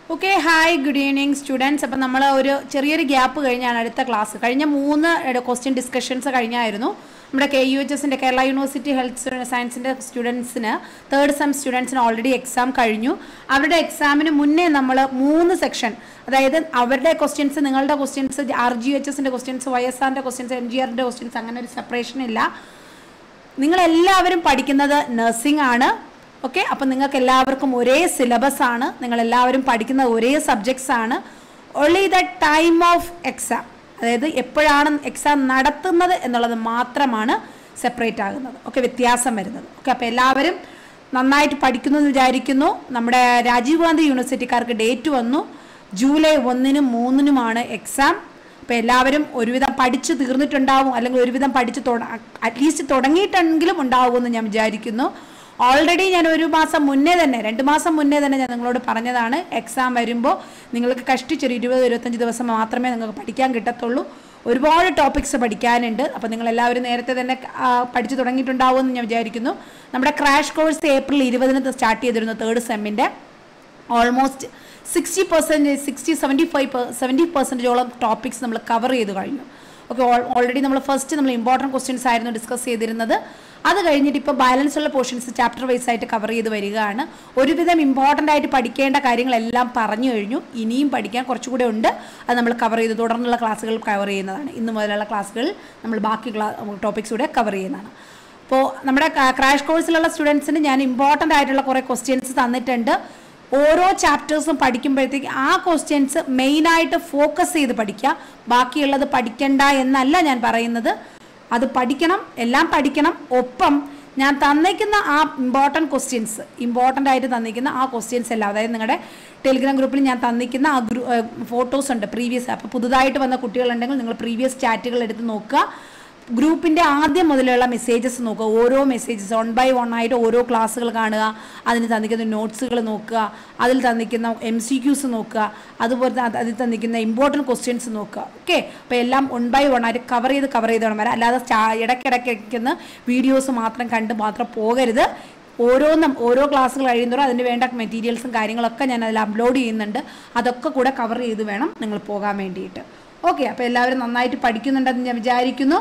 Okay hi good evening students അപ്പം നമ്മൾ ഒരു ചെറിയൊരു ഗ്യാപ്പ് കഴിഞ്ഞാണ് അടുത്ത ക്ലാസ് കഴിഞ്ഞ മൂന്ന് ക്വസ്റ്റ്യൻ ഡിസ്കഷൻസ് കഴിഞ്ഞായിരുന്നു നമ്മുടെ കെ യു എച്ച് എസിൻ്റെ കേരള യൂണിവേഴ്സിറ്റി ഹെൽത്ത് സയൻസിൻ്റെ സ്റ്റുഡൻസിന് തേർഡ് സെം സ്റ്റുഡൻസിന് ഓൾറെഡി എക്സാം കഴിഞ്ഞു അവരുടെ എക്സാമിന് മുന്നേ നമ്മൾ മൂന്ന് സെക്ഷൻ അതായത് അവരുടെ ക്വസ്റ്റ്യൻസ് നിങ്ങളുടെ ക്വസ്റ്റ്യൻസ് ആർ ജി എച്ച് എസിൻ്റെ ക്വസ്റ്റ്യൻസ് വൈ എസ് ആറിൻ്റെ ക്വസ്റ്റ്യൻസ് എം ജി ആറിൻ്റെ ക്വസ്റ്റ്യൻസ് അങ്ങനെ ഒരു സെപ്പറേഷൻ ഇല്ല നിങ്ങളെല്ലാവരും പഠിക്കുന്നത് നഴ്സിംഗ് ആണ് ഓക്കെ അപ്പം നിങ്ങൾക്ക് എല്ലാവർക്കും ഒരേ സിലബസ് ആണ് നിങ്ങൾ എല്ലാവരും പഠിക്കുന്ന ഒരേ സബ്ജക്ട്സ് ആണ് only the time of exam അതായത് എപ്പോഴാണ് എക്സാം നടത്തുന്നത് എന്നുള്ളത് മാത്രമാണ് സെപ്പറേറ്റ് ആകുന്നത് ഓക്കെ വ്യത്യാസം വരുന്നത് ഓക്കെ അപ്പോൾ എല്ലാവരും നന്നായിട്ട് പഠിക്കുന്നു എന്ന് വിചാരിക്കുന്നു നമ്മുടെ രാജീവ് ഗാന്ധി യൂണിവേഴ്സിറ്റിക്കാർക്ക് ഡേറ്റ് വന്നു ജൂലൈ ഒന്നിനും മൂന്നിനുമാണ് എക്സാം അപ്പോൾ എല്ലാവരും ഒരുവിധം പഠിച്ച് തീർന്നിട്ടുണ്ടാവും അല്ലെങ്കിൽ ഒരുവിധം പഠിച്ച് അറ്റ്ലീസ്റ്റ് തുടങ്ങിയിട്ടെങ്കിലും ഉണ്ടാവുമെന്ന് ഞാൻ വിചാരിക്കുന്നു ഓൾറെഡി ഞാൻ ഒരു മാസം മുന്നേ തന്നെ രണ്ട് മാസം മുന്നേ തന്നെ ഞാൻ നിങ്ങളോട് പറഞ്ഞതാണ് എക്സാം വരുമ്പോൾ നിങ്ങൾക്ക് കഷ്ടിച്ചൊരു ഇരുപത് ഇരുപത്തഞ്ച് ദിവസം മാത്രമേ നിങ്ങൾക്ക് പഠിക്കാൻ കിട്ടത്തുള്ളൂ ഒരുപാട് ടോപ്പിക്സ് പഠിക്കാനുണ്ട് അപ്പോൾ നിങ്ങൾ എല്ലാവരും നേരത്തെ തന്നെ ആ, പഠിച്ചു തുടങ്ങിയിട്ടുണ്ടാവുമെന്ന് ഞാൻ വിചാരിക്കുന്നു നമ്മുടെ ക്രാഷ് കോഴ്സ് ഏപ്രിൽ ഇരുപതിന് സ്റ്റാർട്ട് ചെയ്തിരുന്നു തേർഡ് സെമ്മിൻ്റെ almost sixty percentage sixty seventy five seventy പെർസെൻറ്റേജോളം ടോപ്പിക്സ് നമ്മൾ കവർ ചെയ്ത് കഴിഞ്ഞു ഓക്കെ ഓൾറെഡി നമ്മൾ ഫസ്റ്റ് നമ്മൾ ഇമ്പോർട്ടൻറ്റ് ക്വസ്റ്റ്യൻസ് ആയിരുന്നു ഡിസ്കസ് ചെയ്തിരുന്നത് അത് കഴിഞ്ഞിട്ട് ഇപ്പോൾ ബാലൻസ് ഉള്ള പോർഷൻസ് ചാപ്റ്റർ വൈസ് ആയിട്ട് കവർ ചെയ്ത് വരികയാണ് ഒരുവിധം ഇമ്പോർട്ടൻ്റ് ആയിട്ട് പഠിക്കേണ്ട കാര്യങ്ങളെല്ലാം പറഞ്ഞു കഴിഞ്ഞു ഇനിയും പഠിക്കാൻ കുറച്ചുകൂടെ ഉണ്ട് അത് നമ്മൾ കവർ ചെയ്ത് തുടർന്നുള്ള ക്ലാസ്സുകൾ കവർ ചെയ്യുന്നതാണ് ഇന്ന് മുതലുള്ള ക്ലാസ്സുകളിൽ നമ്മൾ ബാക്കി ക്ലാ ടോപ്പിക്സ് കൂടെ കവർ ചെയ്യുന്നതാണ് അപ്പോൾ നമ്മുടെ ക്രാഷ് കോഴ്സിലുള്ള സ്റ്റുഡൻസിന് ഞാൻ ഇമ്പോർട്ടൻ്റ് ആയിട്ടുള്ള കുറേ ക്വസ്റ്റ്യൻസ് തന്നിട്ടുണ്ട് ഓരോ ചാപ്റ്റേഴ്സും പഠിക്കുമ്പോഴത്തേക്ക് ആ ക്വസ്റ്റ്യൻസ് മെയിനായിട്ട് ഫോക്കസ് ചെയ്ത് പഠിക്കുക ബാക്കിയുള്ളത് പഠിക്കണ്ട എന്നല്ല ഞാൻ പറയുന്നത് അത് പഠിക്കണം എല്ലാം പഠിക്കണം ഒപ്പം ഞാൻ തന്നിക്കുന്ന ആ ഇമ്പോർട്ടൻറ്റ് ക്വസ്റ്റ്യൻസ് ഇമ്പോർട്ടൻ്റ് ആയിട്ട് തന്നിക്കുന്ന ആ ക്വസ്റ്റ്യൻസ് എല്ലാം അതായത് നിങ്ങളുടെ ടെലിഗ്രാം ഗ്രൂപ്പിൽ ഞാൻ തന്നിക്കുന്ന ആ ഗ്രൂ ഫോട്ടോസ് ഉണ്ട് പ്രീവിയസ് അപ്പോൾ പുതുതായിട്ട് വന്ന കുട്ടികളുണ്ടെങ്കിൽ നിങ്ങൾ പ്രീവിയസ് ചാറ്റുകൾ എടുത്ത് നോക്കുക ഗ്രൂപ്പിൻ്റെ ആദ്യം മുതലുള്ള മെസ്സേജസ് നോക്കുക ഓരോ മെസ്സേജസ് വൺ ബൈ വൺ ആയിട്ട് ഓരോ ക്ലാസ്സുകൾ കാണുക അതിന് തന്നിക്കുന്ന നോട്ട്സുകൾ നോക്കുക അതിൽ തന്നിക്കുന്ന എം സി ക്യൂസ് നോക്കുക അതുപോലെ തന്നെ അത് അതിൽ തന്നിക്കുന്ന ഇമ്പോർട്ടൻറ്റ് ക്വസ്റ്റ്യൻസ് നോക്കുക ഓക്കെ അപ്പോൾ എല്ലാം വൺ ബൈ വൺ ആയിട്ട് കവർ ചെയ്ത് കവർ ചെയ്ത് വേണം വരാം അല്ലാതെ സ്റ്റാ- ഇടയ്ക്കിടയ്ക്കുന്ന വീഡിയോസ് മാത്രം കണ്ട് മാത്രം പോകരുത് ഓരോന്നും ഓരോ ക്ലാസ്സുകൾ കഴിയുന്നതോറും അതിന് വേണ്ട മെറ്റീരിയൽസും കാര്യങ്ങളൊക്കെ ഞാൻ അതിൽ അപ്ലോഡ് ചെയ്യുന്നുണ്ട് അതൊക്കെ കൂടെ കവർ ചെയ്ത് വേണം നിങ്ങൾ പോകാൻ വേണ്ടിയിട്ട് ഓക്കെ അപ്പോൾ എല്ലാവരും നന്നായിട്ട് പഠിക്കുന്നുണ്ടെന്ന് ഞാൻ വിചാരിക്കുന്നു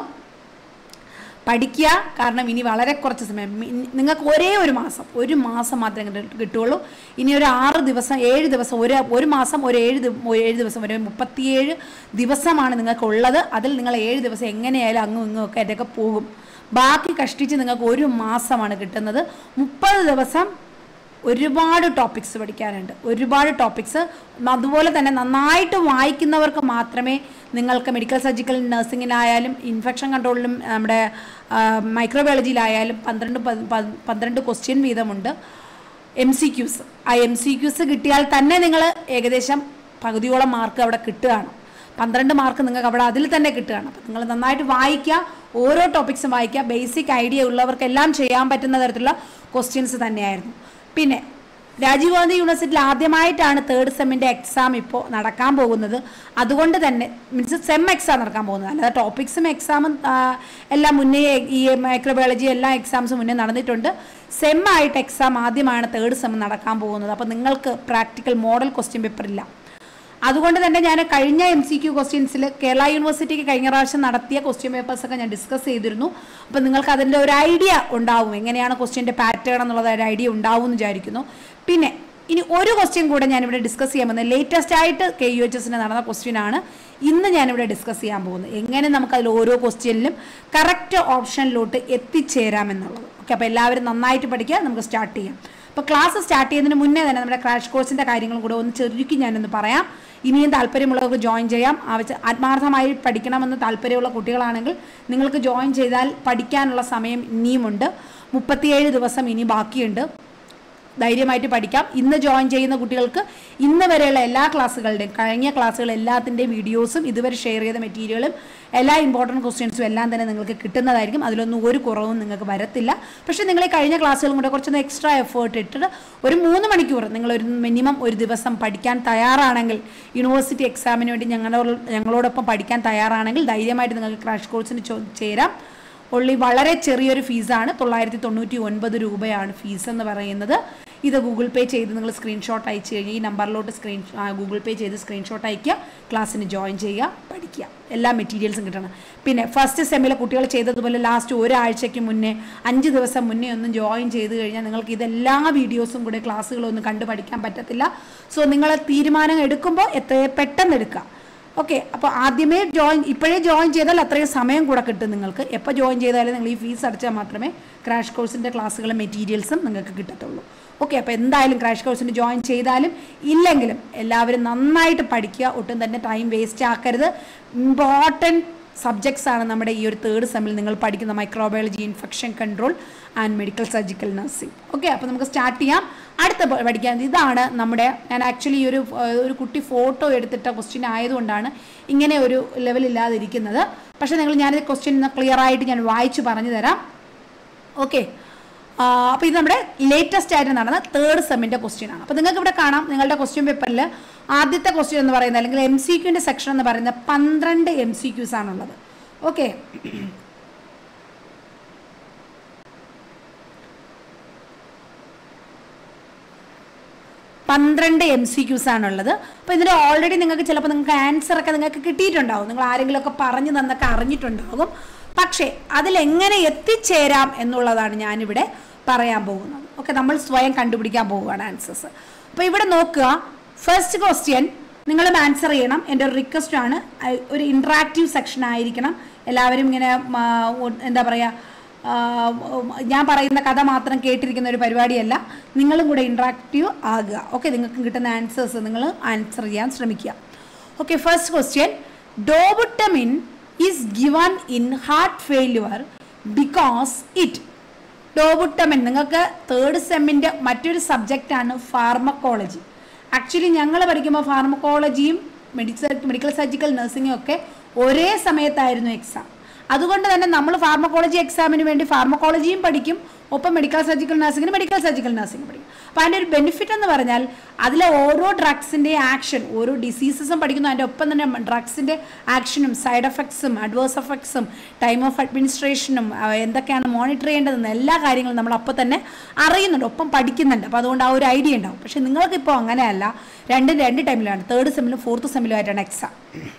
പഠിക്കുക കാരണം ഇനി വളരെ കുറച്ച് സമയം ഇനി- നിങ്ങൾക്ക് ഒരേ ഒരു മാസം ഒരു മാസം മാത്രമേ കിട്ട- കിട്ടുള്ളൂ ഇനി ഒരു ആറ് ദിവസം ഏഴ് ദിവസം ഒരു ഒരു മാസം ഒരു ഏഴ് ദിവ- ഒരു ഏഴ് ദിവസം ഒരു മുപ്പത്തിയേഴ് ദിവസമാണ് നിങ്ങൾക്ക് ഉള്ളത് അതിൽ നിങ്ങൾ ഏഴ് ദിവസം എങ്ങനെയായാലും അങ്ങും ഇങ്ങും ഒക്കെ അതിൻ്റെയൊക്കെ പോകും ബാക്കി കഷ്ടിച്ച് നിങ്ങൾക്ക് ഒരു മാസമാണ് കിട്ടുന്നത് മുപ്പത് ദിവസം ഒരുപാട് ടോപ്പിക്സ് പഠിക്കാനുണ്ട് ഒരുപാട് ടോപ്പിക്സ് അതുപോലെ തന്നെ നന്നായിട്ട് വായിക്കുന്നവർക്ക് മാത്രമേ നിങ്ങൾക്ക് മെഡിക്കൽ സർജിക്കൽ നഴ്സിങ്ങിലായാലും ഇൻഫെക്ഷൻ കൺട്രോളിലും നമ്മുടെ മൈക്രോബയോളജിയിലായാലും പന്ത്രണ്ട് പ- പ- പന്ത്രണ്ട് ക്വസ്റ്റ്യൻ വീതമുണ്ട് എം സി ക്യൂസ് ആ എം സി ക്യൂസ് കിട്ടിയാൽ തന്നെ നിങ്ങൾ ഏകദേശം പകുതിയോളം മാർക്ക് അവിടെ കിട്ടുകയാണ് പന്ത്രണ്ട് മാർക്ക് നിങ്ങൾക്ക് അവിടെ അതിൽ തന്നെ കിട്ടുകയാണ് അപ്പം നിങ്ങൾ നന്നായിട്ട് വായിക്കുക ഓരോ ടോപ്പിക്സും വായിക്കുക ബേസിക് ഐഡിയ ഉള്ളവർക്കെല്ലാം ചെയ്യാൻ പറ്റുന്ന തരത്തിലുള്ള ക്വസ്റ്റ്യൻസ് തന്നെയായിരുന്നു പിന്നെ രാജീവ് ഗാന്ധി യൂണിവേഴ്സിറ്റിയിൽ ആദ്യമായിട്ടാണ് തേർഡ് സെമ്മിൻ്റെ എക്സാം ഇപ്പോൾ നടക്കാൻ പോകുന്നത് അതുകൊണ്ട് തന്നെ മീൻസ് സെം എക്സാം നടക്കാൻ പോകുന്നത് അല്ലാതെ ടോപ്പിക്സും എക്സാമും എല്ലാം മുന്നേ ഈ മൈക്രോബയോളജി എല്ലാ എക്സാംസും മുന്നേ നടന്നിട്ടുണ്ട് സെം ആയിട്ട് എക്സാം ആദ്യമാണ് തേർഡ് സെം നടക്കാൻ പോകുന്നത് അപ്പോൾ നിങ്ങൾക്ക് പ്രാക്ടിക്കൽ മോഡൽ ക്വസ്റ്റ്യൻ പേപ്പർ ഇല്ല അതുകൊണ്ട് തന്നെ ഞാൻ കഴിഞ്ഞ എം സി ക്യു ക്വസ്റ്റ്യൻസിൽ കേരള യൂണിവേഴ്സിറ്റിക്ക് കഴിഞ്ഞ പ്രാവശ്യം നടത്തിയ ക്വസ്റ്റ്യൻ പേപ്പേഴ്സ് ഒക്കെ ഞാൻ ഡിസ്കസ് ചെയ്തിരുന്നു അപ്പോൾ നിങ്ങൾക്ക് അതിൻ്റെ ഒരു ഐഡിയ ഉണ്ടാവും എങ്ങനെയാണ് ക്വസ്റ്റ്യൻ്റെ പാറ്റേൺ എന്നുള്ളത് ഒരു ഐഡിയ ഉണ്ടാവും എന്ന് വിചാരിക്കുന്നു പിന്നെ ഇനി ഒരു ക്വസ്റ്റ്യൻ കൂടെ ഞാനിവിടെ ഡിസ്കസ് ചെയ്യാൻ പോകുന്നത് ലേറ്റസ്റ്റ് ആയിട്ട് കെ യു എച്ച് എസിന് നടന്ന ക്വസ്റ്റ്യൻ ആണ് ഇന്ന് ഞാനിവിടെ ഡിസ്കസ് ചെയ്യാൻ പോകുന്നത് എങ്ങനെ നമുക്ക് അതിൽ ഓരോ ക്വസ്റ്റ്യനിലും കറക്റ്റ് ഓപ്ഷനിലോട്ട് എത്തിച്ചേരാമെന്നുള്ളത് ഓക്കെ അപ്പോൾ എല്ലാവരും നന്നായിട്ട് പഠിക്കുക നമുക്ക് സ്റ്റാർട്ട് ചെയ്യാം അപ്പോൾ ക്ലാസ് സ്റ്റാർട്ട് ചെയ്യുന്നതിന് മുന്നേ തന്നെ നമ്മുടെ ക്രാഷ് കോഴ്സിൻ്റെ കാര്യങ്ങളും കൂടെ ഒന്ന് ചുരുക്കി ഞാനൊന്ന് പറയാം ഇനിയും താല്പര്യമുള്ളവർക്ക് ജോയിൻ ചെയ്യാം ആവശ്യ ആത്മാർത്ഥമായി പഠിക്കണമെന്ന് താല്പര്യമുള്ള കുട്ടികളാണെങ്കിൽ നിങ്ങൾക്ക് ജോയിൻ ചെയ്താൽ പഠിക്കാനുള്ള സമയം ഇനിയുമുണ്ട് മുപ്പത്തിയേഴ് ദിവസം ഇനി ബാക്കിയുണ്ട് ധൈര്യമായിട്ട് പഠിക്കാം ഇന്ന് ജോയിൻ ചെയ്യുന്ന കുട്ടികൾക്ക് ഇന്ന് വരെയുള്ള എല്ലാ ക്ലാസ്സുകളുടെയും കഴിഞ്ഞ ക്ലാസ്സുകൾ എല്ലാത്തിൻ്റെയും വീഡിയോസും ഇതുവരെ ഷെയർ ചെയ്ത മെറ്റീരിയലും എല്ലാ ഇമ്പോർട്ടൻറ്റ് ക്വസ്റ്റ്യൻസും എല്ലാം തന്നെ നിങ്ങൾക്ക് കിട്ടുന്നതായിരിക്കും അതിലൊന്നും ഒരു കുറവും നിങ്ങൾക്ക് വരത്തില്ല പക്ഷേ നിങ്ങൾ ഈ കഴിഞ്ഞ ക്ലാസ്സുകളും കൂടെ കുറച്ചൊന്ന് എക്സ്ട്രാ എഫേർട്ട് ഇട്ടിട്ട് ഒരു മൂന്ന് മണിക്കൂർ നിങ്ങളൊരു മിനിമം ഒരു ദിവസം പഠിക്കാൻ തയ്യാറാണെങ്കിൽ യൂണിവേഴ്സിറ്റി എക്സാമിന് വേണ്ടി ഞങ്ങളോട് ഞങ്ങളോടൊപ്പം പഠിക്കാൻ തയ്യാറാണെങ്കിൽ ധൈര്യമായിട്ട് നിങ്ങൾക്ക് ക്രാഷ് കോഴ്സിന് ചോ- ചേരാം ഉള്ളി വളരെ ചെറിയൊരു ഫീസാണ് തൊള്ളായിരത്തി തൊണ്ണൂറ്റി ഒൻപത് രൂപയാണ് ഫീസ് എന്ന് പറയുന്നത് ഇത് ഗൂഗിൾ പേ ചെയ്ത് നിങ്ങൾ സ്ക്രീൻഷോട്ട് അയച്ചു കഴിഞ്ഞാൽ ഈ നമ്പറിലോട്ട് സ്ക്രീൻ ഗൂഗിൾ പേ ചെയ്ത് സ്ക്രീൻഷോട്ട് അയക്കുക ക്ലാസ്സിന് ജോയിൻ ചെയ്യുക പഠിക്കുക എല്ലാ മെറ്റീരിയൽസും കിട്ടണം പിന്നെ ഫസ്റ്റ് സെമ്മിലെ കുട്ടികൾ ചെയ്തതുപോലെ ലാസ്റ്റ് ഒരാഴ്ചയ്ക്ക് മുന്നേ അഞ്ച് ദിവസം മുന്നേ ഒന്നും ജോയിൻ ചെയ്ത് കഴിഞ്ഞാൽ നിങ്ങൾക്ക് ഇതെല്ലാ വീഡിയോസും കൂടെ ക്ലാസ്സുകളൊന്നും കണ്ടു പഠിക്കാൻ പറ്റത്തില്ല സോ നിങ്ങൾ തീരുമാനം എടുക്കുമ്പോൾ എത്രയും പെട്ടെന്ന് എടുക്കുക ഓക്കെ അപ്പോൾ ആദ്യമേ ജോയിൻ ഇപ്പോഴേ ജോയിൻ ചെയ്താൽ അത്രയും സമയം കൂടെ കിട്ടും നിങ്ങൾക്ക് എപ്പോൾ ജോയിൻ ചെയ്താലും നിങ്ങൾ ഈ ഫീസ് അടച്ചാൽ മാത്രമേ ക്രാഷ് കോഴ്സിൻ്റെ ക്ലാസ്സുകളും മെറ്റീരിയൽസും നിങ്ങൾക്ക് കിട്ടത്തുള്ളൂ ഓക്കെ അപ്പോൾ എന്തായാലും ക്രാഷ് കോഴ്സിന് ജോയിൻ ചെയ്താലും ഇല്ലെങ്കിലും എല്ലാവരും നന്നായിട്ട് പഠിക്കുക ഒട്ടും തന്നെ ടൈം വേസ്റ്റ് ആക്കരുത് ഇമ്പോർട്ടൻറ്റ് സബ്ജക്ട്സ് ആണ് നമ്മുടെ ഈ ഒരു തേർഡ് സെമ്മിൽ നിങ്ങൾ പഠിക്കുന്ന microbiology infection control and medical surgical nursing okay അപ്പോൾ നമുക്ക് സ്റ്റാർട്ട് ചെയ്യാം അടുത്ത പ- പഠിക്കാൻ ഇതാണ് നമ്മുടെ ഞാൻ ആക്ച്വലി ഒരു ഏഹ്, ഒരു കുട്ടി ഫോട്ടോ എടുത്തിട്ട ക്വസ്റ്റ്യൻ ആയതുകൊണ്ടാണ് ഇങ്ങനെ ഒരു ലെവലില്ലാതിരിക്കുന്നത് പക്ഷേ നിങ്ങൾ ഞാനിത് ക്വസ്റ്റ്യൻ ക്ലിയർ ആയിട്ട് ഞാൻ വായിച്ച് പറഞ്ഞു തരാം ഓക്കെ അപ്പോൾ ഇത് നമ്മുടെ ലേറ്റസ്റ്റ് ആയിട്ട് നടന്ന തേർഡ് സെമ്മിൻ്റെ ക്വസ്റ്റ്യൻ ആണ് അപ്പോൾ നിങ്ങൾക്ക് ഇവിടെ കാണാം നിങ്ങളുടെ ക്വസ്റ്റ്യൻ പേപ്പറിൽ ആദ്യത്തെ ക്വസ്റ്റ്യൻ എന്ന് പറയുന്നത് അല്ലെങ്കിൽ എം സി ക്യൂൻ്റെ സെക്ഷൻ എന്ന് പറയുന്നത് പന്ത്രണ്ട് എം സി ക്യൂസ് ആണുള്ളത് ഓക്കെ പന്ത്രണ്ട് എം സി ക്യൂസ് ആണുള്ളത് അപ്പോൾ ഇതിൽ ഓൾറെഡി നിങ്ങൾക്ക് ചിലപ്പോൾ നിങ്ങൾക്ക് ആൻസർ ഒക്കെ നിങ്ങൾക്ക് കിട്ടിയിട്ടുണ്ടാവും നിങ്ങൾ ആരെങ്കിലുമൊക്കെ പറഞ്ഞു തന്നൊക്കെ അറിഞ്ഞിട്ടുണ്ടാകും പക്ഷേ അതിലെങ്ങനെ എത്തിച്ചേരാം എന്നുള്ളതാണ് ഞാനിവിടെ പറയാൻ പോകുന്നത് ഓക്കെ നമ്മൾ സ്വയം കണ്ടുപിടിക്കാൻ പോവുകയാണ് ആൻസേഴ്സ് അപ്പോൾ ഇവിടെ നോക്കുക ഫസ്റ്റ് ക്വസ്റ്റ്യൻ നിങ്ങളും ആൻസർ ചെയ്യണം എൻ്റെ ഒരു റിക്വസ്റ്റ് ആണ് അഹ് ഒരു ഇൻട്രാക്റ്റീവ് സെക്ഷൻ ആയിരിക്കണം എല്ലാവരും ഇങ്ങനെ ആ, ഒ- എന്താ പറയുക ആഹ് ഞാൻ പറയുന്ന കഥ മാത്രം കേട്ടിരിക്കുന്ന ഒരു പരിപാടിയല്ല നിങ്ങളും കൂടെ ഇൻട്രാക്റ്റീവ് ആകുക ഓക്കെ നിങ്ങൾക്ക് കിട്ടുന്ന ആൻസേഴ്സ് നിങ്ങൾ ആൻസർ ചെയ്യാൻ ശ്രമിക്കുക okay first question dobutamine is given in heart failure because it dobutamine നിങ്ങൾക്ക് തേർഡ് സെമ്മിൻ്റെ മറ്റൊരു സബ്ജക്റ്റാണ് ഫാർമക്കോളജി ആക്ച്വലി ഞങ്ങൾ പഠിക്കുമ്പോൾ ഫാർമക്കോളജിയും മെഡിക്കൽ മെഡിക്കൽ സർജിക്കൽ നഴ്സിംഗും ഒക്കെ ഒരേ സമയത്തായിരുന്നു എക്സാം അതുകൊണ്ട് തന്നെ നമ്മൾ ഫാർമക്കോളജി എക്സാമിന് വേണ്ടി ഫാർമക്കോളജിയും പഠിക്കും ഒപ്പം മെഡിക്കൽ സർജിക്കൽ നഴ്സിംഗിന് മെഡിക്കൽ സർജിക്കൽ നഴ്സിംഗ് പഠിക്കും അപ്പോൾ അതിൻ്റെ ഒരു ബെനിഫിറ്റ് എന്ന് പറഞ്ഞാൽ അതിലെ ഓരോ ഡ്രഗ്സിൻ്റെ ആക്ഷൻ ഓരോ ഡിസീസസും പഠിക്കുന്നു അതിൻ്റെ ഒപ്പം തന്നെ ഡ്രഗ്സിൻ്റെ ആക്ഷനും സൈഡ് എഫക്ട്സും അഡ്വേഴ്സ് എഫക്ട്സും ടൈം ഓഫ് അഡ്മിനിസ്ട്രേഷനും എന്തൊക്കെയാണ് മോണിറ്റർ ചെയ്യേണ്ടതെന്ന് എല്ലാ കാര്യങ്ങളും നമ്മൾ അപ്പോൾ തന്നെ അറിയുന്നുണ്ട് ഒപ്പം പഠിക്കുന്നുണ്ട് അപ്പോൾ അതുകൊണ്ട് ആ ഒരു ഐഡിയ ഉണ്ടാവും പക്ഷേ നിങ്ങൾക്കിപ്പോൾ അങ്ങനെയല്ല രണ്ടും രണ്ട് ടൈമിലാണ് തേർഡ് സെമ്മിലും ഫോർത്ത് സെമ്മിലും ആയിട്ടാണ് exam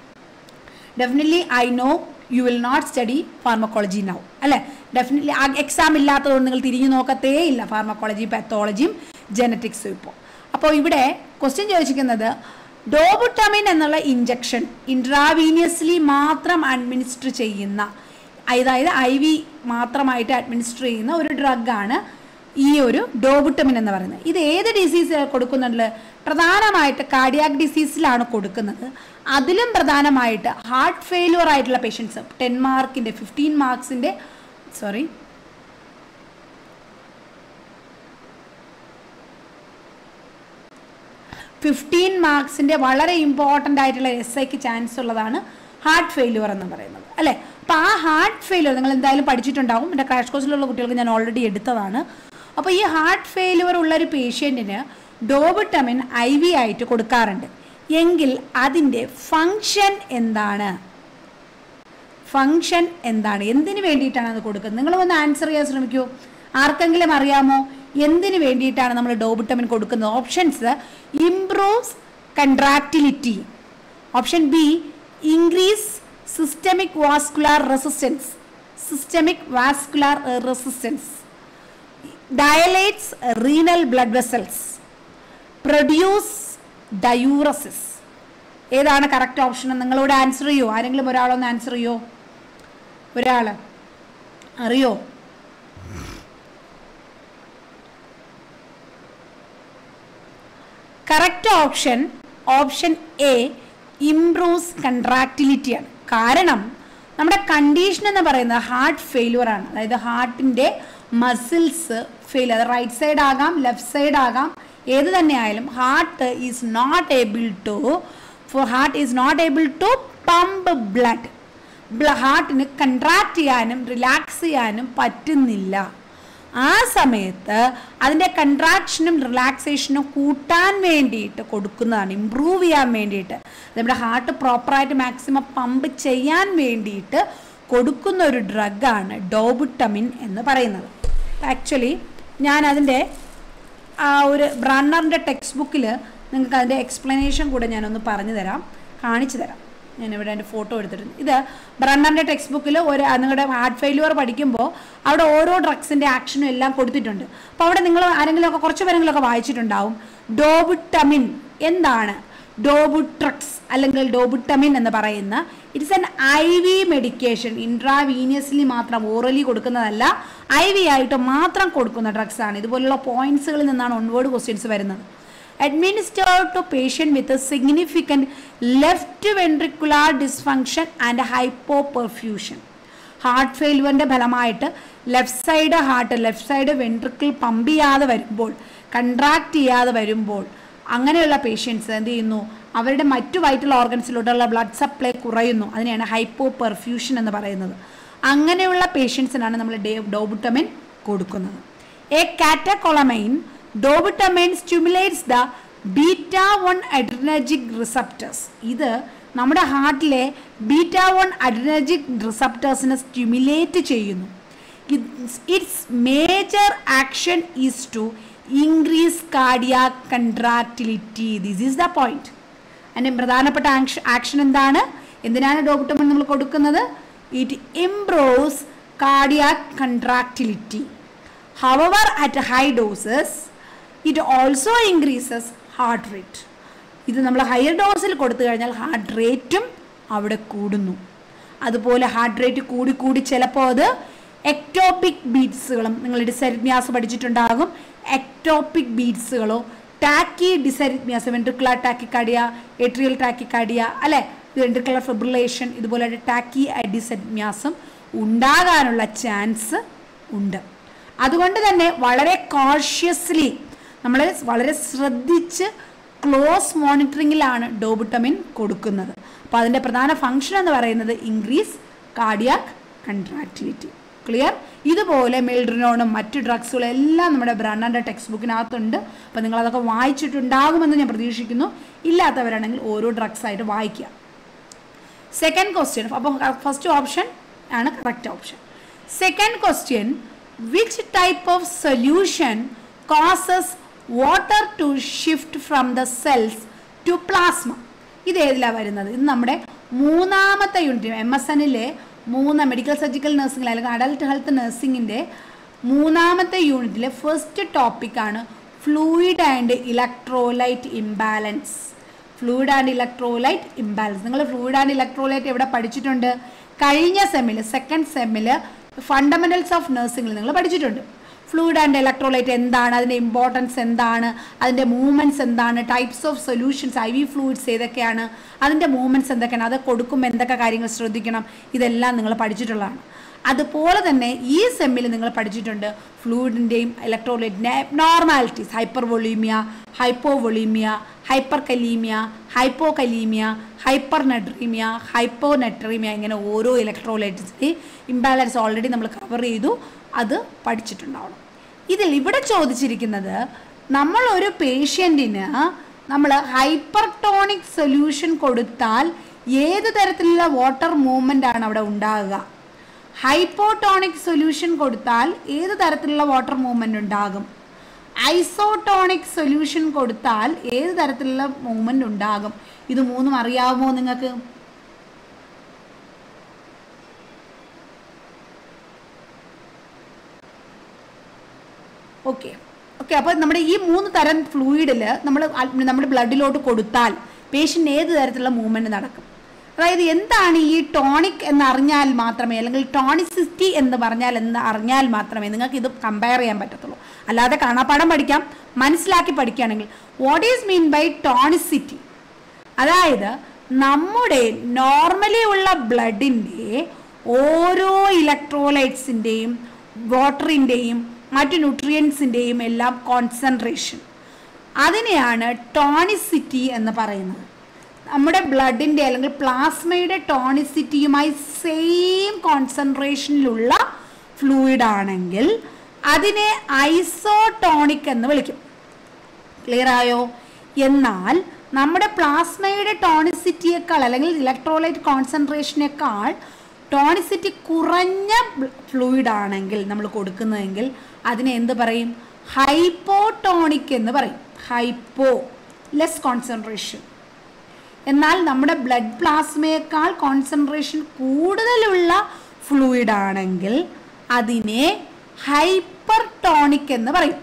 definitely I know you will not study pharmacology now അല്ലേ ഡെഫിനറ്റ്ലി ആ എക്സാം ഇല്ലാത്തതുകൊണ്ട് നിങ്ങൾ തിരിഞ്ഞു നോക്കത്തേ ഇല്ല ഫാർമക്കോളജി പാത്തോളജിയും ജനറ്റിക്സും ഇപ്പോൾ അപ്പോൾ ഇവിടെ ക്വസ്റ്റ്യൻ ചോദിച്ചിരിക്കുന്നത് ഡോബുട്ടമിൻ എന്നുള്ള ഇഞ്ചക്ഷൻ ഇൻട്രാവീനിയസ്ലി മാത്രം അഡ്മിനിസ്റ്റർ ചെയ്യുന്ന അതായത് ഐ വി മാത്രമായിട്ട് അഡ്മിനിസ്റ്റർ ചെയ്യുന്ന ഒരു ഡ്രഗാണ് ഈ ഒരു ഡോബുട്ടമിൻ എന്ന് പറയുന്നത് ഇത് ഏത് ഡിസീസ് കൊടുക്കുന്നുണ്ട് പ്രധാനമായിട്ട് കാർഡിയാക് ഡിസീസിലാണ് കൊടുക്കുന്നത് അതിലും പ്രധാനമായിട്ട് ഹാർട്ട് ഫെയിലുവർ ആയിട്ടുള്ള പേഷ്യൻസ് ടെൻ മാർക്കിൻ്റെ ഫിഫ്റ്റീൻ മാർക്സിൻ്റെ സോറി ഫിഫ്റ്റീൻ മാർക്സിൻ്റെ വളരെ ഇമ്പോർട്ടൻ്റ് ആയിട്ടുള്ള എസ് ഐക്ക് ചാൻസ് ഉള്ളതാണ് ഹാർട്ട് ഫെയിലുവർ എന്ന് പറയുന്നത് അല്ലേ അപ്പോൾ ആ ഹാർട്ട് ഫെയിലുവർ നിങ്ങൾ എന്തായാലും പഠിച്ചിട്ടുണ്ടാവും എൻ്റെ ക്രാഷ് കോഴ്സിലുള്ള കുട്ടികൾക്ക് ഞാൻ ഓൾറെഡി എടുത്തതാണ് അപ്പോൾ ഈ ഹാർട്ട് ഫെയിലുവർ ഉള്ള ഒരു പേഷ്യൻറ്റിന് ഡോബിട്ടമിൻ ഐ വി ആയിട്ട് കൊടുക്കാറുണ്ട് എങ്കിൽ അതിൻ്റെ ഫങ്ഷൻ എന്താണ് ഫങ്ഷൻ എന്താണ് എന്തിനു വേണ്ടിയിട്ടാണ് അത് കൊടുക്കുന്നത് നിങ്ങൾ ഒന്ന് ആൻസർ ചെയ്യാൻ ശ്രമിക്കൂ ആർക്കെങ്കിലും അറിയാമോ എന്തിനു വേണ്ടിയിട്ടാണ് നമ്മൾ ഡോബിട്ടമിൻ കൊടുക്കുന്നത് options improves contractility option B increase systemic vascular resistance systemic vascular resistance dilates renal blood vessels produce diuresis ഏതാണ് കറക്റ്റ് ഓപ്ഷൻ നിങ്ങളോട് ആൻസർ ചെയ്യോ ആരെങ്കിലും ഒരാളൊന്ന് ആൻസർ ചെയ്യോ ഒരാൾ അറിയോ correct option option A improves കൺട്രാക്ടിലിറ്റിയാണ് കാരണം നമ്മുടെ കണ്ടീഷൻ എന്ന് പറയുന്നത് ഹാർട്ട് ഫെയിലുവർ ആണ് അതായത് ഹാർട്ടിൻ്റെ മസിൽസ് ഫെയിൽ അത് റൈറ്റ് സൈഡ് ആകാം ലെഫ്റ്റ് സൈഡ് ആകാം ഏത് തന്നെ ആയാലും heart is not able to for heart is not able to pump blood ഹാർട്ടിന് കൺട്രാക്ട് ചെയ്യാനും റിലാക്സ് ചെയ്യാനും പറ്റുന്നില്ല ആ സമയത്ത് അതിൻ്റെ കൺട്രാക്ഷനും റിലാക്സേഷനും കൂട്ടാൻ വേണ്ടിയിട്ട് കൊടുക്കുന്നതാണ് ഇമ്പ്രൂവ് ചെയ്യാൻ വേണ്ടിയിട്ട് നമ്മുടെ ഹാർട്ട് പ്രോപ്പറായിട്ട് മാക്സിമം പമ്പ് ചെയ്യാൻ വേണ്ടിയിട്ട് കൊടുക്കുന്ന ഒരു ഡ്രഗാണ് ഡോബുട്ടമിൻ എന്ന് പറയുന്നത് ആക്ച്വലി ഞാൻ അതിൻ്റെ ആ ഒരു ബ്രണ്ണറിൻ്റെ ടെക്സ്റ്റ് ബുക്കിൽ നിങ്ങൾക്ക് അതിൻ്റെ എക്സ്പ്ലനേഷൻ കൂടെ ഞാനൊന്ന് പറഞ്ഞു തരാം കാണിച്ചു തരാം ഞാനിവിടെ എൻ്റെ ഫോട്ടോ എടുത്തിട്ടുണ്ട് ഇത് ബ്രണ്ണറിൻ്റെ ടെക്സ്റ്റ് ബുക്കിൽ ഒരു നിങ്ങളുടെ ഹാർട്ട് ഫെയിലുവർ പഠിക്കുമ്പോൾ അവിടെ ഓരോ ഡ്രഗ്സിൻ്റെ ആക്ഷനും എല്ലാം കൊടുത്തിട്ടുണ്ട് അപ്പോൾ അവിടെ നിങ്ങൾ ആരെങ്കിലുമൊക്കെ കുറച്ച് പേരെങ്കിലുമൊക്കെ വായിച്ചിട്ടുണ്ടാവും ഡോബുട്ടമിൻ എന്താണ് ഡോബുട്രക്സ് അല്ലെങ്കിൽ ഡോബുട്ടമിൻ എന്ന് പറയുന്ന it's an I V medication intravenously മാത്രം ഓറലി കൊടുക്കുന്നതല്ല ഐ വി ആയിട്ട് മാത്രം കൊടുക്കുന്ന ഡ്രഗ്സ് ആണ് ഇതുപോലുള്ള പോയിന്റ്സുകളിൽ നിന്നാണ് ഓൺവേർഡ് ക്വസ്റ്റ്യൻസ് വരുന്നത് administered to patient with a significant left ventricular dysfunction and hypoperfusion heart ഫെയിലുവറിൻ്റെ ഫലമായിട്ട് left side heart left side ventricle pump ചെയ്യാതെ വരുമ്പോൾ കൺട്രാക്ട് ചെയ്യാതെ വരുമ്പോൾ അങ്ങനെയുള്ള പേഷ്യൻസ് എന്ത് ചെയ്യുന്നു അവരുടെ മറ്റു വൈറ്റൽ ഓർഗൻസിലോട്ടുള്ള ബ്ലഡ് സപ്ലൈ കുറയുന്നു അതിനെയാണ് ഹൈപ്പോ പെർഫ്യൂഷൻ എന്ന് പറയുന്നത് അങ്ങനെയുള്ള പേഷ്യൻസിനാണ് നമ്മൾ ഡേ ഡോബുട്ടമിൻ കൊടുക്കുന്നത് a catecholamine dobutamine stimulates the beta one adrenergic receptors ഇത് നമ്മുടെ ഹാർട്ടിലെ ബീറ്റ വൺ അഡ്രിനർജിക് റിസപ്റ്റേഴ്സിനെ സ്റ്റിമുലേറ്റ് ചെയ്യുന്നു it's major action is to increase cardiac contractility this is the point അതിൻ്റെ പ്രധാനപ്പെട്ട ആക്ഷൻ എന്താണ് എന്തിനാണ് ഡോബുട്ടമൈൻ നമ്മൾ കൊടുക്കുന്നത് it improves cardiac contractility However, at high doses, it also increases heart rate. ഇത് നമ്മൾ ഹയർ ഡോസിൽ കൊടുത്തു കഴിഞ്ഞാൽ ഹാർട്ട് റേറ്റും അവിടെ കൂടുന്നു അതുപോലെ ഹാർട്ട് റേറ്റ് കൂടി കൂടി ചിലപ്പോൾ അത് എക്ടോപിക് ബീറ്റ്സുകളും നിങ്ങൾ ഡിസരിത്മ്യാസ് പഠിച്ചിട്ടുണ്ടാകും എക്ടോപിക് ബീറ്റ്സുകളോ tachydysrhythmias ventricular tachycardia atrial tachycardia അല്ലെ വെൻട്രിക്കുലർ ഫിബ്രിലേഷൻ ഇതുപോലെ ടാക്കി ഡിസരിത്മ്യാസും ഉണ്ടാകാനുള്ള ചാൻസ് ഉണ്ട് അതുകൊണ്ട് തന്നെ വളരെ കോഷ്യസ്ലി നമ്മൾ വളരെ ശ്രദ്ധിച്ച് ക്ലോസ് മോണിറ്ററിങ്ങിലാണ് ഡോബുട്ടമിൻ കൊടുക്കുന്നത് അപ്പോൾ അതിൻ്റെ പ്രധാന ഫംഗ്ഷൻ എന്ന് പറയുന്നത് ഇൻക്രീസ് കാർഡിയാക് കൺട്രാക്ടിലിറ്റി ക്ലിയർ ഇതുപോലെ മെൽഡ്രിനോണും മറ്റു ഡ്രഗ്സുകളും എല്ലാം നമ്മുടെ ബ്രണ്ണൻ്റെ ടെക്സ്റ്റ് ബുക്കിനകത്തുണ്ട് അപ്പോൾ നിങ്ങൾ അതൊക്കെ വായിച്ചിട്ടുണ്ടാകുമെന്ന് ഞാൻ പ്രതീക്ഷിക്കുന്നു ഇല്ലാത്തവരാണെങ്കിൽ ഓരോ ഡ്രഗ്സ് ആയിട്ട് വായിക്കുക സെക്കൻഡ് ക്വസ്റ്റ്യൻ അപ്പോൾ ഫസ്റ്റ് ഓപ്ഷൻ ആണ് correct option second question which type of solution causes water to shift from the cells to plasma ഇത് ഏതിലാണ് വരുന്നത് ഇത് നമ്മുടെ മൂന്നാമത്തെ യൂണിറ്റ് എം എസ് എന്നിലെ മൂന്ന് മെഡിക്കൽ സർജിക്കൽ നഴ്സിംഗ് അല്ലെങ്കിൽ അഡൽട്ട് ഹെൽത്ത് നഴ്സിംഗിൻ്റെ മൂന്നാമത്തെ യൂണിറ്റിലെ ഫസ്റ്റ് ടോപ്പിക്കാണ് fluid and electrolyte imbalance fluid and electrolyte imbalance നിങ്ങൾ ഫ്ലൂയിഡ് ആൻഡ് ഇലക്ട്രോലൈറ്റ് എവിടെ പഠിച്ചിട്ടുണ്ട് കഴിഞ്ഞ സെമ്മിൽ സെക്കൻഡ് സെമ്മിൽ ഫണ്ടമെന്റൽസ് ഓഫ് നഴ്സിംഗിൽ നിങ്ങൾ പഠിച്ചിട്ടുണ്ട് ഫ്ലൂയിഡ് ആൻഡ് ഇലക്ട്രോലൈറ്റ് എന്താണ് അതിൻ്റെ ഇമ്പോർട്ടൻസ് എന്താണ് അതിൻ്റെ മൂവ്മെൻറ്റ്സ് എന്താണ് types of solutions I V fluids ഏതൊക്കെയാണ് അതിൻ്റെ മൂവ്മെൻറ്റ്സ് എന്തൊക്കെയാണ് അത് കൊടുക്കുമ്പോൾ എന്തൊക്കെ കാര്യങ്ങൾ ശ്രദ്ധിക്കണം ഇതെല്ലാം നിങ്ങൾ പഠിച്ചിട്ടുള്ളതാണ് അതുപോലെ തന്നെ ഈ സെമ്മിൽ നിങ്ങൾ പഠിച്ചിട്ടുണ്ട് ഫ്ലൂയിഡിൻ്റെയും ഇലക്ട്രോലൈറ്റിൻ്റെ normalities hypervolemia hypovolemia hyperkalemia hypokalemia hypernatremia hyponatremia ഇങ്ങനെ ഓരോ ഇലക്ട്രോലൈറ്റ്സിൻ്റെ ഇംബാലൻസ് ഓൾറെഡി നമ്മൾ കവർ ചെയ്തു അത് പഠിച്ചിട്ടുണ്ടാവണം ഇതിൽ ഇവിടെ ചോദിച്ചിരിക്കുന്നത് നമ്മൾ ഒരു പേഷ്യൻറ്റിന് നമ്മൾ ഹൈപ്പർടോണിക് സൊല്യൂഷൻ കൊടുത്താൽ ഏത് തരത്തിലുള്ള വാട്ടർ മൂവ്മെൻ്റ് ആണ് അവിടെ ഉണ്ടാകുക ഹൈപ്പോട്ടോണിക് സൊല്യൂഷൻ കൊടുത്താൽ ഏത് തരത്തിലുള്ള വാട്ടർ മൂവ്മെൻ്റ് ഉണ്ടാകും ഐസോട്ടോണിക് സൊല്യൂഷൻ കൊടുത്താൽ ഏത് തരത്തിലുള്ള മൂവ്മെൻ്റ് ഉണ്ടാകും ഇത് മൂന്നും അറിയാവുമോ നിങ്ങൾക്ക് ഓക്കെ ഓക്കെ അപ്പോൾ നമ്മുടെ ഈ മൂന്ന് തരം ഫ്ലൂയിഡിൽ നമ്മൾ നമ്മുടെ ബ്ലഡിലോട്ട് കൊടുത്താൽ പേഷ്യൻ്റ് ഏത് തരത്തിലുള്ള മൂവ്മെൻറ്റ് നടക്കും അതായത് എന്താണ് ഈ ടോണിക് എന്ന് അറിഞ്ഞാൽ മാത്രമേ അല്ലെങ്കിൽ ടോണിസിറ്റി എന്ന് പറഞ്ഞാൽ എന്ന് അറിഞ്ഞാൽ മാത്രമേ നിങ്ങൾക്ക് ഇത് കമ്പയർ ചെയ്യാൻ പറ്റത്തുള്ളൂ അല്ലാതെ കാണാപ്പാടം പഠിക്കാം മനസ്സിലാക്കി പഠിക്കുകയാണെങ്കിൽ what is mean by tonicity അതായത് നമ്മുടെ നോർമലി ഉള്ള ബ്ലഡിൻ്റെ ഓരോ ഇലക്ട്രോലൈറ്റ്സിൻ്റെയും വാട്ടറിൻ്റെയും മറ്റു ന്യൂട്രിയൻസിൻ്റെയും എല്ലാം കോൺസെൻട്രേഷൻ അതിനെയാണ് ടോണിസിറ്റി എന്ന് പറയുന്നത് നമ്മുടെ ബ്ലഡിൻ്റെ അല്ലെങ്കിൽ പ്ലാസ്മയുടെ ടോണിസിറ്റിയുമായി സെയിം കോൺസെൻട്രേഷനിലുള്ള ഫ്ലൂയിഡ് ആണെങ്കിൽ അതിനെ ഐസോടോണിക് എന്ന് വിളിക്കും ക്ലിയർ ആയോ എന്നാൽ നമ്മുടെ പ്ലാസ്മയുടെ ടോണിസിറ്റിയേക്കാൾ അല്ലെങ്കിൽ ഇലക്ട്രോലൈറ്റ് കോൺസെൻട്രേഷനേക്കാൾ ടോണിസിറ്റി കുറഞ്ഞ ഫ്ലൂയിഡ് ആണെങ്കിൽ നമ്മൾ കൊടുക്കുന്നതെങ്കിൽ അതിനെ എന്ത് പറയും ഹൈപ്പോട്ടോണിക് എന്ന് പറയും ഹൈപ്പോ ലെസ് കോൺസെൻട്രേഷൻ എന്നാൽ നമ്മുടെ ബ്ലഡ് പ്ലാസ്മയേക്കാൾ കോൺസെൻട്രേഷൻ കൂടുതലുള്ള ഫ്ലൂയിഡ് ആണെങ്കിൽ അതിനെ ഹൈപ്പർ ടോണിക് എന്ന് പറയും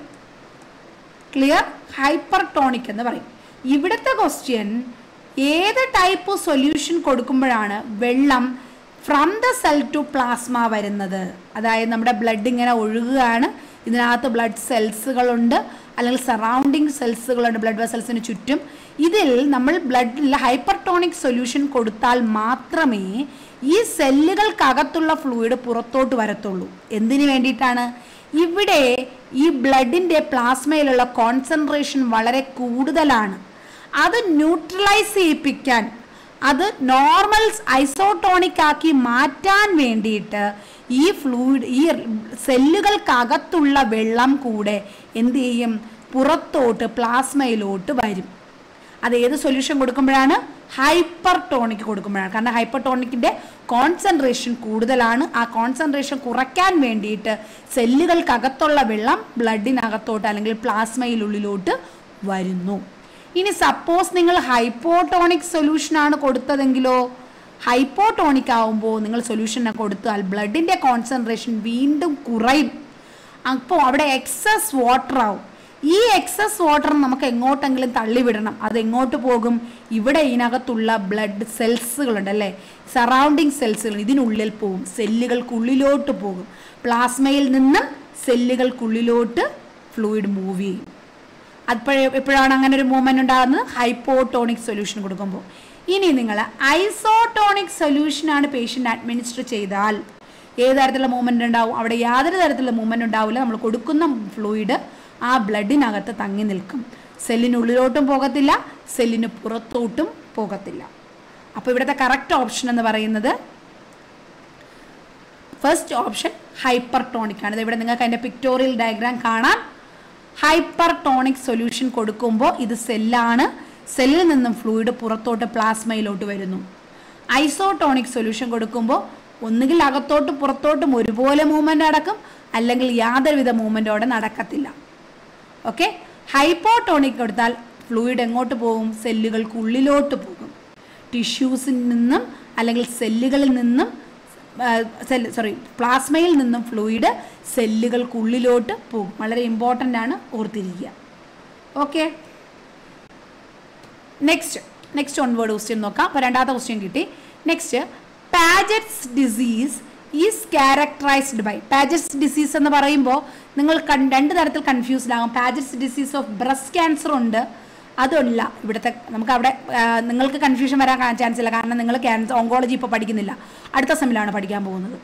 ക്ലിയർ ഹൈപ്പർ ടോണിക് എന്ന് പറയും ഇവിടുത്തെ ക്വസ്റ്റ്യൻ ഏത് ടൈപ്പ് സൊല്യൂഷൻ കൊടുക്കുമ്പോഴാണ് വെള്ളം from the cell to plasma വരുന്നത് അതായത് നമ്മുടെ ബ്ലഡ് ഇങ്ങനെ ഒഴുകുകയാണ് ഇതിനകത്ത് ബ്ലഡ് സെൽസുകളുണ്ട് അല്ലെങ്കിൽ സറൗണ്ടിങ് സെൽസുകളുണ്ട് ബ്ലഡ് വെസൽസിന് ചുറ്റും ഇതിൽ നമ്മൾ ബ്ലഡിൽ ഹൈപ്പർടോണിക് സൊല്യൂഷൻ കൊടുത്താൽ മാത്രമേ ഈ സെല്ലുകൾക്കകത്തുള്ള ഫ്ലൂയിഡ് പുറത്തോട്ട് വരത്തുള്ളൂ എന്തിനു വേണ്ടിയിട്ടാണ് ഇവിടെ ഈ ബ്ലഡിൻ്റെ പ്ലാസ്മയിലുള്ള കോൺസെൻട്രേഷൻ വളരെ കൂടുതലാണ് അത് ന്യൂട്രലൈസ് ചെയ്യിപ്പിക്കാൻ അത് നോർമൽ ഐസോട്ടോണിക് ആക്കി മാറ്റാൻ വേണ്ടിയിട്ട് ഈ ഫ്ലൂയിഡ് ഈ സെല്ലുകൾക്കകത്തുള്ള വെള്ളം കൂടെ എന്ത് ചെയ്യും പുറത്തോട്ട് പ്ലാസ്മയിലോട്ട് വരും അത് ഏത് സൊല്യൂഷൻ കൊടുക്കുമ്പോഴാണ് ഹൈപ്പർ ടോണിക് കൊടുക്കുമ്പോഴാണ് കാരണം ഹൈപ്പർ ടോണിക്കിൻ്റെ കോൺസെൻട്രേഷൻ കൂടുതലാണ് ആ കോൺസെൻട്രേഷൻ കുറയ്ക്കാൻ വേണ്ടിയിട്ട് സെല്ലുകൾക്കകത്തുള്ള വെള്ളം ബ്ലഡിനകത്തോട്ട് അല്ലെങ്കിൽ പ്ലാസ്മയിലുള്ളിലോട്ട് വരുന്നു ഇനി സപ്പോസ് നിങ്ങൾ ഹൈപ്പോട്ടോണിക് സൊല്യൂഷനാണ് കൊടുത്തതെങ്കിലോ ഹൈപ്പോട്ടോണിക് ആവുമ്പോൾ നിങ്ങൾ സൊല്യൂഷൻ കൊടുത്താൽ ബ്ലഡിൻ്റെ കോൺസെൻട്രേഷൻ വീണ്ടും കുറയും അപ്പോൾ അവിടെ എക്സസ് വാട്ടർ ആവും ഈ എക്സസ് വാട്ടർ നമുക്ക് എങ്ങോട്ടെങ്കിലും തള്ളിവിടണം അത് എങ്ങോട്ട് പോകും ഇവിടെ ഇതിനകത്തുള്ള ബ്ലഡ് സെൽസുകളുണ്ട് അല്ലേ സറൗണ്ടിങ് സെൽസുകൾ ഇതിനുള്ളിൽ പോകും സെല്ലുകൾക്കുള്ളിലോട്ട് പോകും പ്ലാസ്മയിൽ നിന്ന് സെല്ലുകൾക്കുള്ളിലോട്ട് ഫ്ലൂയിഡ് മൂവ് ചെയ്യും അപ്പോഴേ എപ്പോഴാണ് അങ്ങനെ ഒരു മൂവ്മെന്റ് ഉണ്ടാകുന്നത് ഹൈപ്പോട്ടോണിക് സൊല്യൂഷൻ കൊടുക്കുമ്പോൾ ഇനി നിങ്ങൾ ഐസോട്ടോണിക് സൊല്യൂഷനാണ് പേഷ്യൻ്റ് അഡ്മിനിസ്റ്റർ ചെയ്താൽ ഏത് തരത്തിലുള്ള മൂവ്മെന്റ് ഉണ്ടാവും അവിടെ യാതൊരു തരത്തിലുള്ള മൂവ്മെന്റ് ഉണ്ടാവില്ല നമ്മൾ കൊടുക്കുന്ന ഫ്ലൂയിഡ് ആ ബ്ലഡിനകത്ത് തങ്ങി നിൽക്കും സെല്ലിനുള്ളിലോട്ടും പോകത്തില്ല സെല്ലിന് പുറത്തോട്ടും പോകത്തില്ല അപ്പോൾ ഇവിടുത്തെ കറക്റ്റ് ഓപ്ഷൻ എന്ന് പറയുന്നത് ഫസ്റ്റ് ഓപ്ഷൻ ഹൈപ്പർ ടോണിക് ആണ് ഇവിടെ നിങ്ങൾക്ക് അതിൻ്റെ പിക്ടോറിയൽ ഡയഗ്രാം കാണാം ഹൈപ്പർ ടോണിക് സൊല്യൂഷൻ കൊടുക്കുമ്പോൾ ഇത് സെല്ലാണ് സെല്ലിൽ നിന്നും ഫ്ലൂയിഡ് പുറത്തോട്ട് പ്ലാസ്മയിലോട്ട് വരുന്നു ഐസോട്ടോണിക് സൊല്യൂഷൻ കൊടുക്കുമ്പോൾ ഒന്നുകിൽ അകത്തോട്ടും പുറത്തോട്ടും ഒരുപോലെ മൂവ്മെൻ്റ് നടക്കും അല്ലെങ്കിൽ യാതൊരുവിധ മൂവ്മെൻറ്റോടെ നടക്കത്തില്ല ഓക്കെ ഹൈപ്പോട്ടോണിക് കൊടുത്താൽ ഫ്ലൂയിഡ് എങ്ങോട്ട് പോകും സെല്ലുകൾക്കുള്ളിലോട്ട് പോകും ടിഷ്യൂസിൽ നിന്നും അല്ലെങ്കിൽ സെല്ലുകളിൽ നിന്നും സെൽ സോറി പ്ലാസ്മയിൽ നിന്നും ഫ്ലൂയിഡ് സെല്ലുകൾക്കുള്ളിലോട്ട് പോകും വളരെ ഇമ്പോർട്ടൻ്റ് ആണ് ഓർത്തിരിക്കുക okay next next one word question നോക്കാം അപ്പോൾ രണ്ടാമത്തെ ക്വസ്റ്റ്യൻ കിട്ടി next Paget's disease is characterised by Paget's disease എന്ന് പറയുമ്പോൾ നിങ്ങൾ കൺ- രണ്ട് തരത്തിൽ കൺഫ്യൂസ്ഡ് ആകും Paget's disease of breast cancer ഉണ്ട് അതല്ല ഇവിടുത്തെ നമുക്ക് അവിടെ ആ, നിങ്ങൾക്ക് കൺഫ്യൂഷൻ വരാൻ ചാൻസ് ഇല്ല കാരണം നിങ്ങൾ ക്യാൻസർ ഓങ്കോളജി ഇപ്പോൾ പഠിക്കുന്നില്ല അടുത്ത സെമ്മിലാണ് പഠിക്കാൻ പോകുന്നത്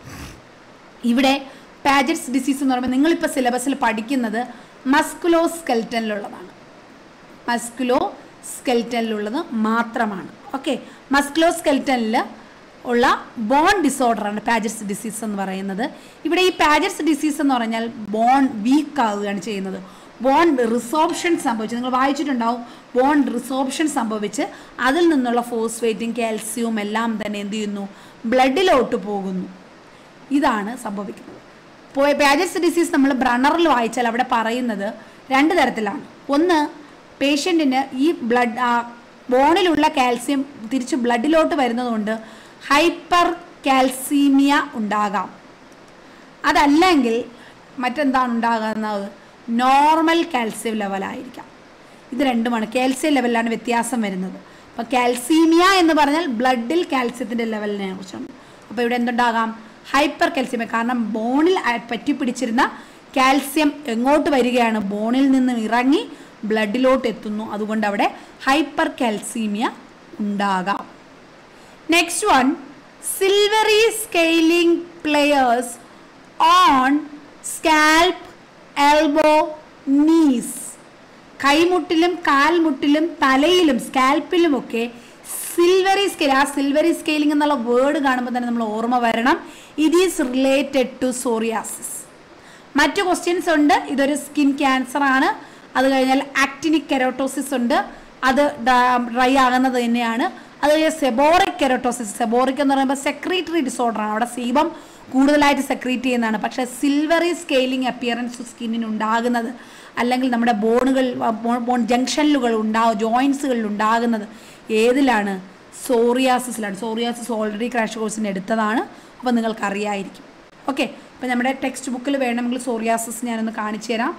ഇവിടെ പാജറ്റ്സ് ഡിസീസ് എന്ന് പറയുമ്പോൾ നിങ്ങളിപ്പോൾ സിലബസിൽ പഠിക്കുന്നത് മസ്കുലോ സ്കെൽറ്റനിലുള്ളതാണ് മസ്കുലോ സ്കെൽറ്റനിലുള്ളത് മാത്രമാണ് ഓക്കെ മസ്കുലോ സ്കെൽറ്റനിൽ ഉള്ള ബോൺ ഡിസോർഡറാണ് പാജറ്റ്സ് ഡിസീസ് എന്ന് പറയുന്നത് ഇവിടെ ഈ പാജറ്റ്സ് ഡിസീസ് എന്ന് പറഞ്ഞാൽ ബോൺ വീക്ക് ആവുകയാണ് ചെയ്യുന്നത് ബോൺ റിസോപ്ഷൻ സംഭവിച്ച് നിങ്ങൾ വായിച്ചിട്ടുണ്ടാവും ബോൺ റിസോപ്ഷൻ സംഭവിച്ച് അതിൽ നിന്നുള്ള ഫോസ്ഫേറ്റും കാൽസ്യവും എല്ലാം തന്നെ എന്ത് ചെയ്യുന്നു ബ്ലഡിലോട്ട് പോകുന്നു ഇതാണ് സംഭവിക്കുന്നത് പോയ പാജറ്റ്സ് ഡിസീസ് നമ്മൾ ബ്രണറിൽ വായിച്ചാൽ അവിടെ പറയുന്നത് രണ്ട് തരത്തിലാണ് ഒന്ന് പേഷ്യൻറ്റിന് ഈ ബ്ലഡ് ബോണിലുള്ള കാൽസ്യം തിരിച്ച് ബ്ലഡിലോട്ട് വരുന്നതുകൊണ്ട് ഹൈപ്പർ കാൽസീമിയ ഉണ്ടാകാം അതല്ലെങ്കിൽ മറ്റെന്താണ് ഉണ്ടാകുന്നത് നോർമൽ കാൽസ്യം ലെവലായിരിക്കാം ഇത് രണ്ടുമാണ് കാൽസ്യം ലെവലിലാണ് വ്യത്യാസം വരുന്നത് അപ്പോൾ കാൽസീമിയ എന്ന് പറഞ്ഞാൽ ബ്ലഡിൽ കാൽസ്യത്തിൻ്റെ ലെവലിനെ കുറിച്ചാണ് അപ്പോൾ ഇവിടെ എന്തുണ്ടാകാം ഹൈപ്പർ കാൽസ്യമ കാരണം ബോണിൽ ആ- പറ്റിപ്പിടിച്ചിരുന്ന കാൽസ്യം എങ്ങോട്ട് വരികയാണ് ബോണിൽ നിന്ന് ഇറങ്ങി ബ്ലഡിലോട്ട് എത്തുന്നു അതുകൊണ്ട് അവിടെ ഹൈപ്പർ കാൽസീമിയ ഉണ്ടാകാം next one silvery scaling players on scalp elbow knees കൈമുട്ടിലും കാൽമുട്ടിലും തലയിലും സ്കാൽപ്പിലുമൊക്കെ സിൽവറി സ്കെയിൽ ആ സിൽവറി സ്കെയിലിംഗ് എന്നുള്ള വേർഡ് കാണുമ്പോൾ തന്നെ നമ്മൾ ഓർമ്മ വരണം ഇത് ഈസ് റിലേറ്റഡ് ടു സോറിയാസിസ് മറ്റു ക്വസ്റ്റ്യൻസ് ഉണ്ട് ഇതൊരു സ്കിൻ ക്യാൻസർ ആണ് അത് കഴിഞ്ഞാൽ ആക്ടിനിക് കെരോട്ടോസിസ് ഉണ്ട് അത് ഡ്രൈ ആകുന്നത് തന്നെയാണ് അത് കഴിഞ്ഞാൽ സെബോറിക് കെരോട്ടോസിസ് സെബോറിക് എന്ന് പറയുമ്പോൾ സെക്രീറ്ററി ഡിസോർഡർ ആണ് അവിടെ സീബം കൂടുതലായിട്ട് സെക്രീറ്റ് ചെയ്യുന്നതാണ് പക്ഷേ സിൽവറി സ്കെയിലിംഗ് അപ്പിയറൻസ് സ്കിന്നിന് ഉണ്ടാകുന്നത് അല്ലെങ്കിൽ നമ്മുടെ ബോണുകൾ ബോൺ ജംഗ്ഷനിലുകൾ ഉണ്ടാവും ജോയിൻസുകളിൽ ഉണ്ടാകുന്നത് ഏതിലാണ് സോറിയാസിസിലാണ് സോറിയാസിസ് ഓൾറെഡി ക്രാഷ് കോഴ്സിന് എടുത്തതാണ് അപ്പോൾ നിങ്ങൾക്ക് അറിയായിരിക്കും ഓക്കെ അപ്പോൾ നമ്മുടെ ടെക്സ്റ്റ് ബുക്കിൽ വേണമെങ്കിൽ സോറിയാസിസ് ഞാനൊന്ന് കാണിച്ചു തരാം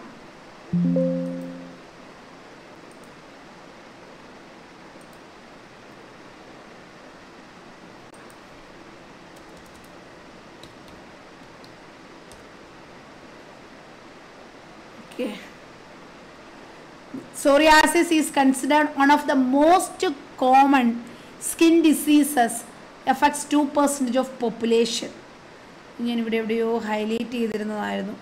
Okay. Psoriasis is considered one of the most common skin diseases affects 2% of population. ഞാൻ ഇവിടെ എവിടെയോ ഹൈലൈറ്റ് ചെയ്തിരുന്നതായിരുന്നു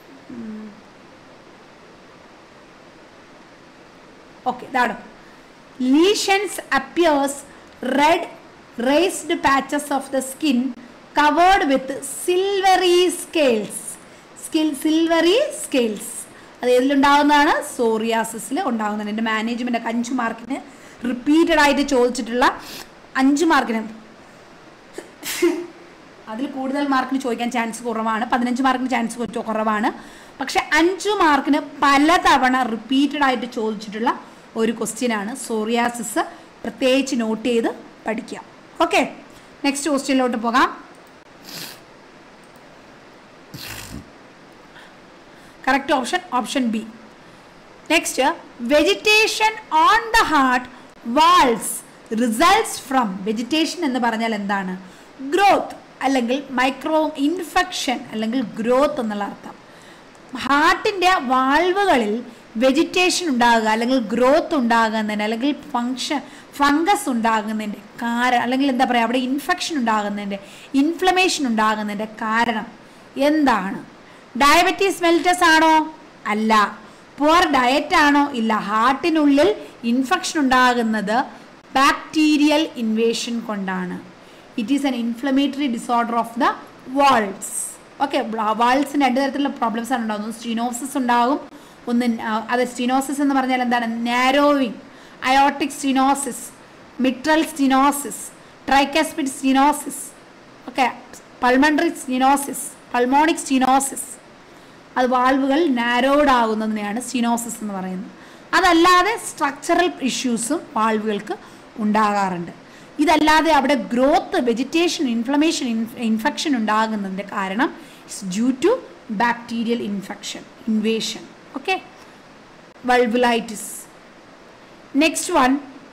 ഓക്കെ ഇതാണ് lesions appears red raised patches of the skin covered with silvery scales skill silvery scales അത് ഏതിലുണ്ടാകുന്നതാണ് സോറിയാസിസിൽ ഉണ്ടാകുന്നതാണ് എൻ്റെ management ഒക്കെ അഞ്ച് മാർക്കിന് റിപ്പീറ്റഡ് ആയിട്ട് ചോദിച്ചിട്ടുള്ള അഞ്ച് മാർക്കിന് അതിൽ കൂടുതൽ മാർക്കിന് ചോദിക്കാൻ ചാൻസ് കുറവാണ് പതിനഞ്ച് മാർക്കിന് ചാൻസ് കുറവാണ് പക്ഷെ അഞ്ച് മാർക്കിന് പലതവണ റിപ്പീറ്റഡ് ആയിട്ട് ചോദിച്ചിട്ടുള്ള ഒരു ക്വസ്റ്റ്യനാണ് സോറിയാസിസ് പ്രത്യേകിച്ച് നോട്ട് ചെയ്ത് പഠിക്കുക ഓക്കെ നെക്സ്റ്റ് ക്വസ്റ്റ്യനിലോട്ട് പോകാം correct option option B next vegetation on the heart walls results from vegetation എന്ന് പറഞ്ഞാൽ എന്താണ് ഗ്രോത്ത് അല്ലെങ്കിൽ മൈക്രോ ഇൻഫെക്ഷൻ അല്ലെങ്കിൽ ഗ്രോത്ത് എന്നുള്ള അർത്ഥം ഹാർട്ടിൻ്റെ വാൾവുകളിൽ വെജിറ്റേഷൻ ഉണ്ടാകുക അല്ലെങ്കിൽ ഗ്രോത്ത് ഉണ്ടാകുന്നതിന് അല്ലെങ്കിൽ ഫങ്ഷൻ ഫംഗസ് ഉണ്ടാകുന്നതിൻ്റെ കാരണം അല്ലെങ്കിൽ എന്താ പറയുക അവിടെ ഇൻഫെക്ഷൻ ഉണ്ടാകുന്നതിൻ്റെ ഇൻഫ്ലമേഷൻ ഉണ്ടാകുന്നതിൻ്റെ കാരണം എന്താണ് ഡയബറ്റീസ് മെൽറ്റസ് ആണോ അല്ല പുവർ ഡയറ്റ് ആണോ ഇല്ല ഹാർട്ടിനുള്ളിൽ ഇൻഫെക്ഷൻ ഉണ്ടാകുന്നത് ബാക്ടീരിയൽ ഇൻവേഷൻ കൊണ്ടാണ് it is an inflammatory disorder of the walls okay വാൾസിന് രണ്ട് തരത്തിലുള്ള പ്രോബ്ലംസ് ആണ് ഉണ്ടാകുന്നത് സ്റ്റിനോസിസ് ഉണ്ടാകും ഒന്ന് അത് സ്റ്റിനോസിസ് എന്ന് പറഞ്ഞാൽ എന്താണ് narrowing aortic stenosis mitral stenosis tricuspid stenosis okay pulmonary stenosis pulmonic stenosis അത് വാൾവുകൾ നാരോഡ് ആകുന്നതിനെയാണ് സ്റ്റിനോസിസ് എന്ന് പറയുന്നത് അതല്ലാതെ സ്ട്രക്ചറൽ ഇഷ്യൂസും വാൾവുകൾക്ക് ഉണ്ടാകാറുണ്ട് ഇതല്ലാതെ അവിടെ ഗ്രോത്ത് വെജിറ്റേഷൻ ഇൻഫ്ലമേഷൻ ഇൻഫെക്ഷൻ ഉണ്ടാകുന്നതിൻ്റെ കാരണം it's due to bacterial infection invasion okay valvulitis next one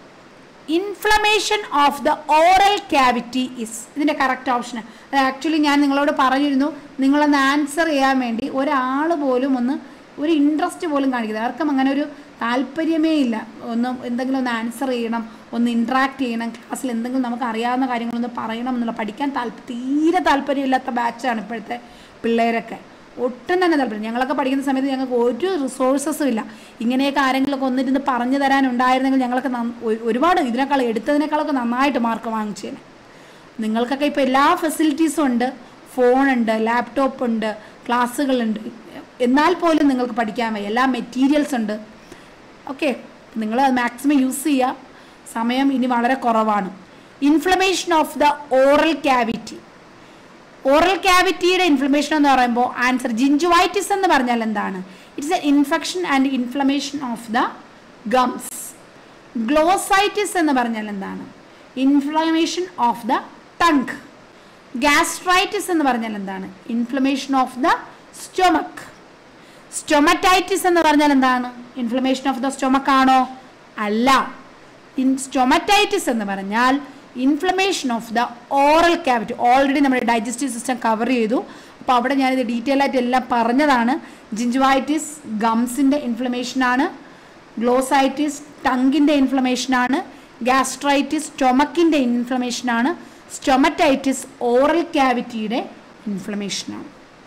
inflammation of the oral cavity is ഇതിൻ്റെ കറക്റ്റ് ഓപ്ഷൻ അത് ആക്ച്വലി ഞാൻ നിങ്ങളോട് പറഞ്ഞിരുന്നു നിങ്ങളൊന്ന് ആൻസർ ചെയ്യാൻ വേണ്ടി ഒരാൾ പോലും ഒന്ന് ഒരു ഇൻട്രസ്റ്റ് പോലും കാണിക്കുന്നത് ആർക്കും അങ്ങനെ ഒരു താല്പര്യമേ ഇല്ല ഒന്ന് എന്തെങ്കിലും ഒന്ന് ആൻസർ ചെയ്യണം ഒന്ന് ഇൻട്രാക്ട് ചെയ്യണം ക്ലാസ്സിൽ എന്തെങ്കിലും നമുക്ക് അറിയാവുന്ന കാര്യങ്ങളൊന്ന് പറയണം എന്നുള്ള പഠിക്കാൻ താല്പര്യം തീരെ താല്പര്യമില്ലാത്ത ബാച്ചാണ് ഇപ്പോഴത്തെ പിള്ളേരൊക്കെ ഒട്ടും തന്നെ താല്പര്യം ഞങ്ങളൊക്കെ പഠിക്കുന്ന സമയത്ത് ഞങ്ങൾക്ക് ഒരു റിസോഴ്സസും ഇല്ല ഇങ്ങനെയൊക്കെ ആരെങ്കിലുമൊക്കെ ഒന്നിരുന്ന് പറഞ്ഞു തരാനുണ്ടായിരുന്നെങ്കിൽ ഞങ്ങളൊക്കെ നന്ന- ഒരു- ഒരുപാട് ഇതിനേക്കാൾ എടുത്തതിനേക്കാളൊക്കെ നന്നായിട്ട് മാർക്ക് വാങ്ങിച്ചേനെ നിങ്ങൾക്കൊക്കെ ഇപ്പോൾ എല്ലാ ഫെസിലിറ്റീസും ഉണ്ട് ഫോണുണ്ട് ലാപ്ടോപ്പ് ഉണ്ട് ക്ലാസ്സുകളുണ്ട് എന്നാൽ പോലും നിങ്ങൾക്ക് പഠിക്കാൻ വയ്യ എല്ലാ മെറ്റീരിയൽസ് ഉണ്ട് ഓക്കെ നിങ്ങൾ അത് മാക്സിമം യൂസ് ചെയ്യുക സമയം ഇനി വളരെ കുറവാണ് inflammation of the oral cavity oral ക്യാവിറ്റിയുടെ ഇൻഫ്ലമേഷൻ എന്ന് പറയുമ്പോൾ ആൻസർ ജിഞ്ചുവൈറ്റിസ് എന്ന് പറഞ്ഞാൽ എന്താണ് it's a infection and inflammation of the gums glossitis എന്ന് പറഞ്ഞാൽ എന്താണ് inflammation of the tongue gastritis എന്ന് പറഞ്ഞാൽ എന്താണ് inflammation of the stomach stomatitis എന്ന് പറഞ്ഞാൽ എന്താണ് ഇൻഫ്ലമേഷൻ ഓഫ് ദ സ്റ്റൊമക്ക് ആണോ അല്ല ഇൻ സ്റ്റൊമറ്റൈറ്റിസ് എന്ന് പറഞ്ഞാൽ inflammation of the oral cavity already നമ്മുടെ ഡൈജസ്റ്റീവ് സിസ്റ്റം കവർ ചെയ്തു അപ്പോൾ അവിടെ ഞാനിത് ഡീറ്റെയിൽ ആയിട്ട് എല്ലാം പറഞ്ഞതാണ് ജിഞ്ചുവൈറ്റിസ് ഗംസിൻ്റെ ഇൻഫ്ലമേഷനാണ് ഗ്ലോസൈറ്റിസ് ടങ്കിൻ്റെ ഇൻഫ്ലമേഷനാണ് ഗ്യാസ്ട്രൈറ്റിസ് സ്റ്റൊമക്കിൻ്റെ ഇൻഫ്ലമേഷനാണ് സ്റ്റൊമറ്റൈറ്റിസ് ഓറൽ ക്യാവിറ്റിയുടെ ഇൻഫ്ലമേഷനാണ്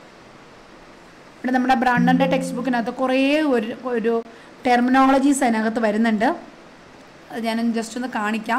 ഇവിടെ നമ്മുടെ ബ്രാണ്ടൻ്റെ ടെക്സ്റ്റ് ബുക്കിനകത്ത് കുറേ ഒരു ഒരു ടെർമിനോളജീസ് അതിനകത്ത് വരുന്നുണ്ട് അത് ഞാൻ ജസ്റ്റ് ഒന്ന് കാണിക്കാം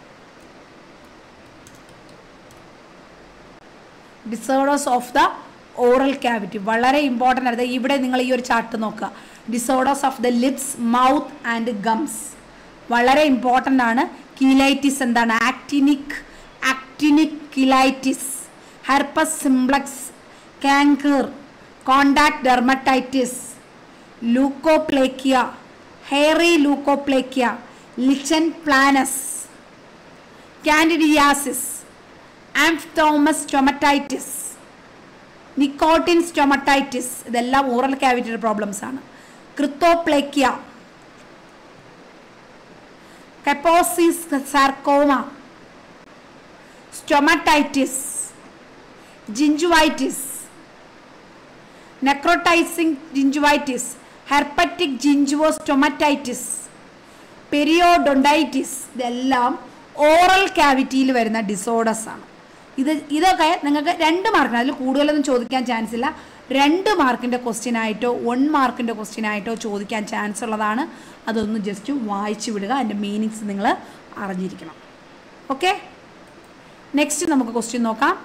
disorders of the oral cavity വളരെ ഇമ്പോർട്ടൻ്റ് ആണ് ഇവിടെ നിങ്ങൾ ഈ ഒരു ചാർട്ട് നോക്കുക disorders of the lips mouth and gums വളരെ ഇമ്പോർട്ടൻ്റ് ആണ് കീലൈറ്റിസ് എന്താണ് actinic actinic cheilitis herpes simplex canker contact dermatitis leukoplakia hairy leukoplakia lichen planus candidiasis aphthous stomatitis nicotine stomatitis ഇതെല്ലാം ഓറൽ ക്യാവിറ്റിയുടെ പ്രോബ്ലംസ് ആണ് erythroplakia Kaposi's sarcoma stomatitis gingivitis necrotizing gingivitis herpetic gingivostomatitis periodontitis ഇതെല്ലാം oral ക്യാവിറ്റിയിൽ വരുന്ന disorders ആണ് ഇത് ഇതൊക്കെ നിങ്ങൾക്ക് രണ്ട് മാർക്കിന് അതിൽ കൂടുതലൊന്നും ചോദിക്കാൻ ചാൻസ് ഇല്ല രണ്ട് മാർക്കിൻ്റെ ക്വസ്റ്റ്യൻ ആയിട്ടോ വൺ മാർക്കിൻ്റെ ക്വസ്റ്റ്യൻ ആയിട്ടോ ചോദിക്കാൻ ചാൻസ് ഉള്ളതാണ് അതൊന്ന് ജസ്റ്റ് വായിച്ചു വിടുക അതിൻ്റെ മീനിങ്സ് നിങ്ങൾ അറിഞ്ഞിരിക്കണം ഓക്കെ നെക്സ്റ്റ് നമുക്ക് ക്വസ്റ്റ്യൻ നോക്കാം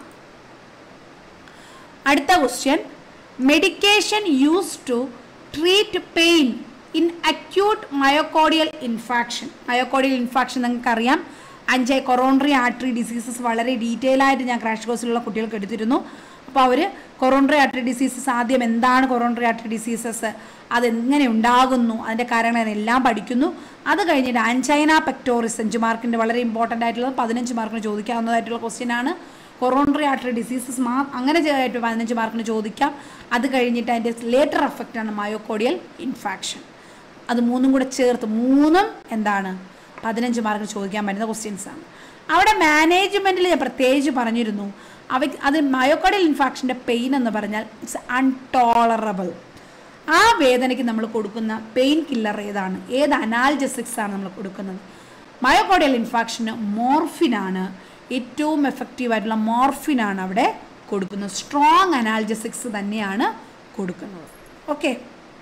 അടുത്ത question medication use to treat pain in acute myocardial infarction myocardial infarction നിങ്ങൾക്കറിയാം അഞ്ച് കൊറോണറി ആർട്ടറി ഡിസീസസ് വളരെ ഡീറ്റെയിൽ ആയിട്ട് ഞാൻ ക്രാഷ് കോഴ്സിലുള്ള കുട്ടികൾക്ക് എടുത്തിരുന്നു അപ്പോൾ അവർ കൊറോണറി ആർട്ടറി ഡിസീസസ് ആദ്യം എന്താണ് കൊറോണറി ആർട്ടറി ഡിസീസസ് അതെങ്ങനെ ഉണ്ടാകുന്നു അതിൻ്റെ കാരണങ്ങൾ എല്ലാം പഠിക്കുന്നു അത് കഴിഞ്ഞിട്ട് അൻചൈന പെക്ടോറിസ് അഞ്ച് മാർക്കിൻ്റെ വളരെ ഇമ്പോർട്ടൻ്റ് ആയിട്ടുള്ളത് പതിനഞ്ച് മാർക്കിന് ചോദിക്കാവുന്നതായിട്ടുള്ള ക്വസ്റ്റ്യൻ ആണ് കൊറോണറി ആർട്ടറി ഡിസീസസ് മാ അങ്ങനെ ആയിട്ട് പതിനഞ്ച് മാർക്കിന് ചോദിക്കാം അത് കഴിഞ്ഞിട്ട് അതിൻ്റെ ലേറ്റർ എഫക്റ്റാണ് മയോക്കോഡിയൽ ഇൻഫാക്ഷൻ അത് മൂന്നും കൂടെ ചേർത്ത് മൂന്നും എന്താണ് പതിനഞ്ച് മാർക്കിന് ചോദിക്കാൻ പറ്റുന്ന ക്വസ്റ്റ്യൻസ് ആണ് അവിടെ മാനേജ്മെൻറ്റിൽ ഞാൻ പ്രത്യേകിച്ച് പറഞ്ഞിരുന്നു അവ അത് മയോക്കോഡിയൽ ഇൻഫാക്ഷൻ്റെ പെയിൻ എന്ന് പറഞ്ഞാൽ ഇറ്റ്സ് അൺടോളറബിൾ ആ വേദനയ്ക്ക് നമ്മൾ കൊടുക്കുന്ന പെയിൻ കില്ലർ ഏതാണ് ഏത് അനാൽജസിക്സ് ആണ് നമ്മൾ കൊടുക്കുന്നത് മയോക്കോഡിയൽ ഇൻഫാക്ഷന് മോർഫിനാണ് ഏറ്റവും എഫക്റ്റീവ് ആയിട്ടുള്ള മോർഫിനാണ് അവിടെ കൊടുക്കുന്നത് സ്ട്രോങ് അനാൽജസിക്സ് തന്നെയാണ് കൊടുക്കുന്നത് ഓക്കെ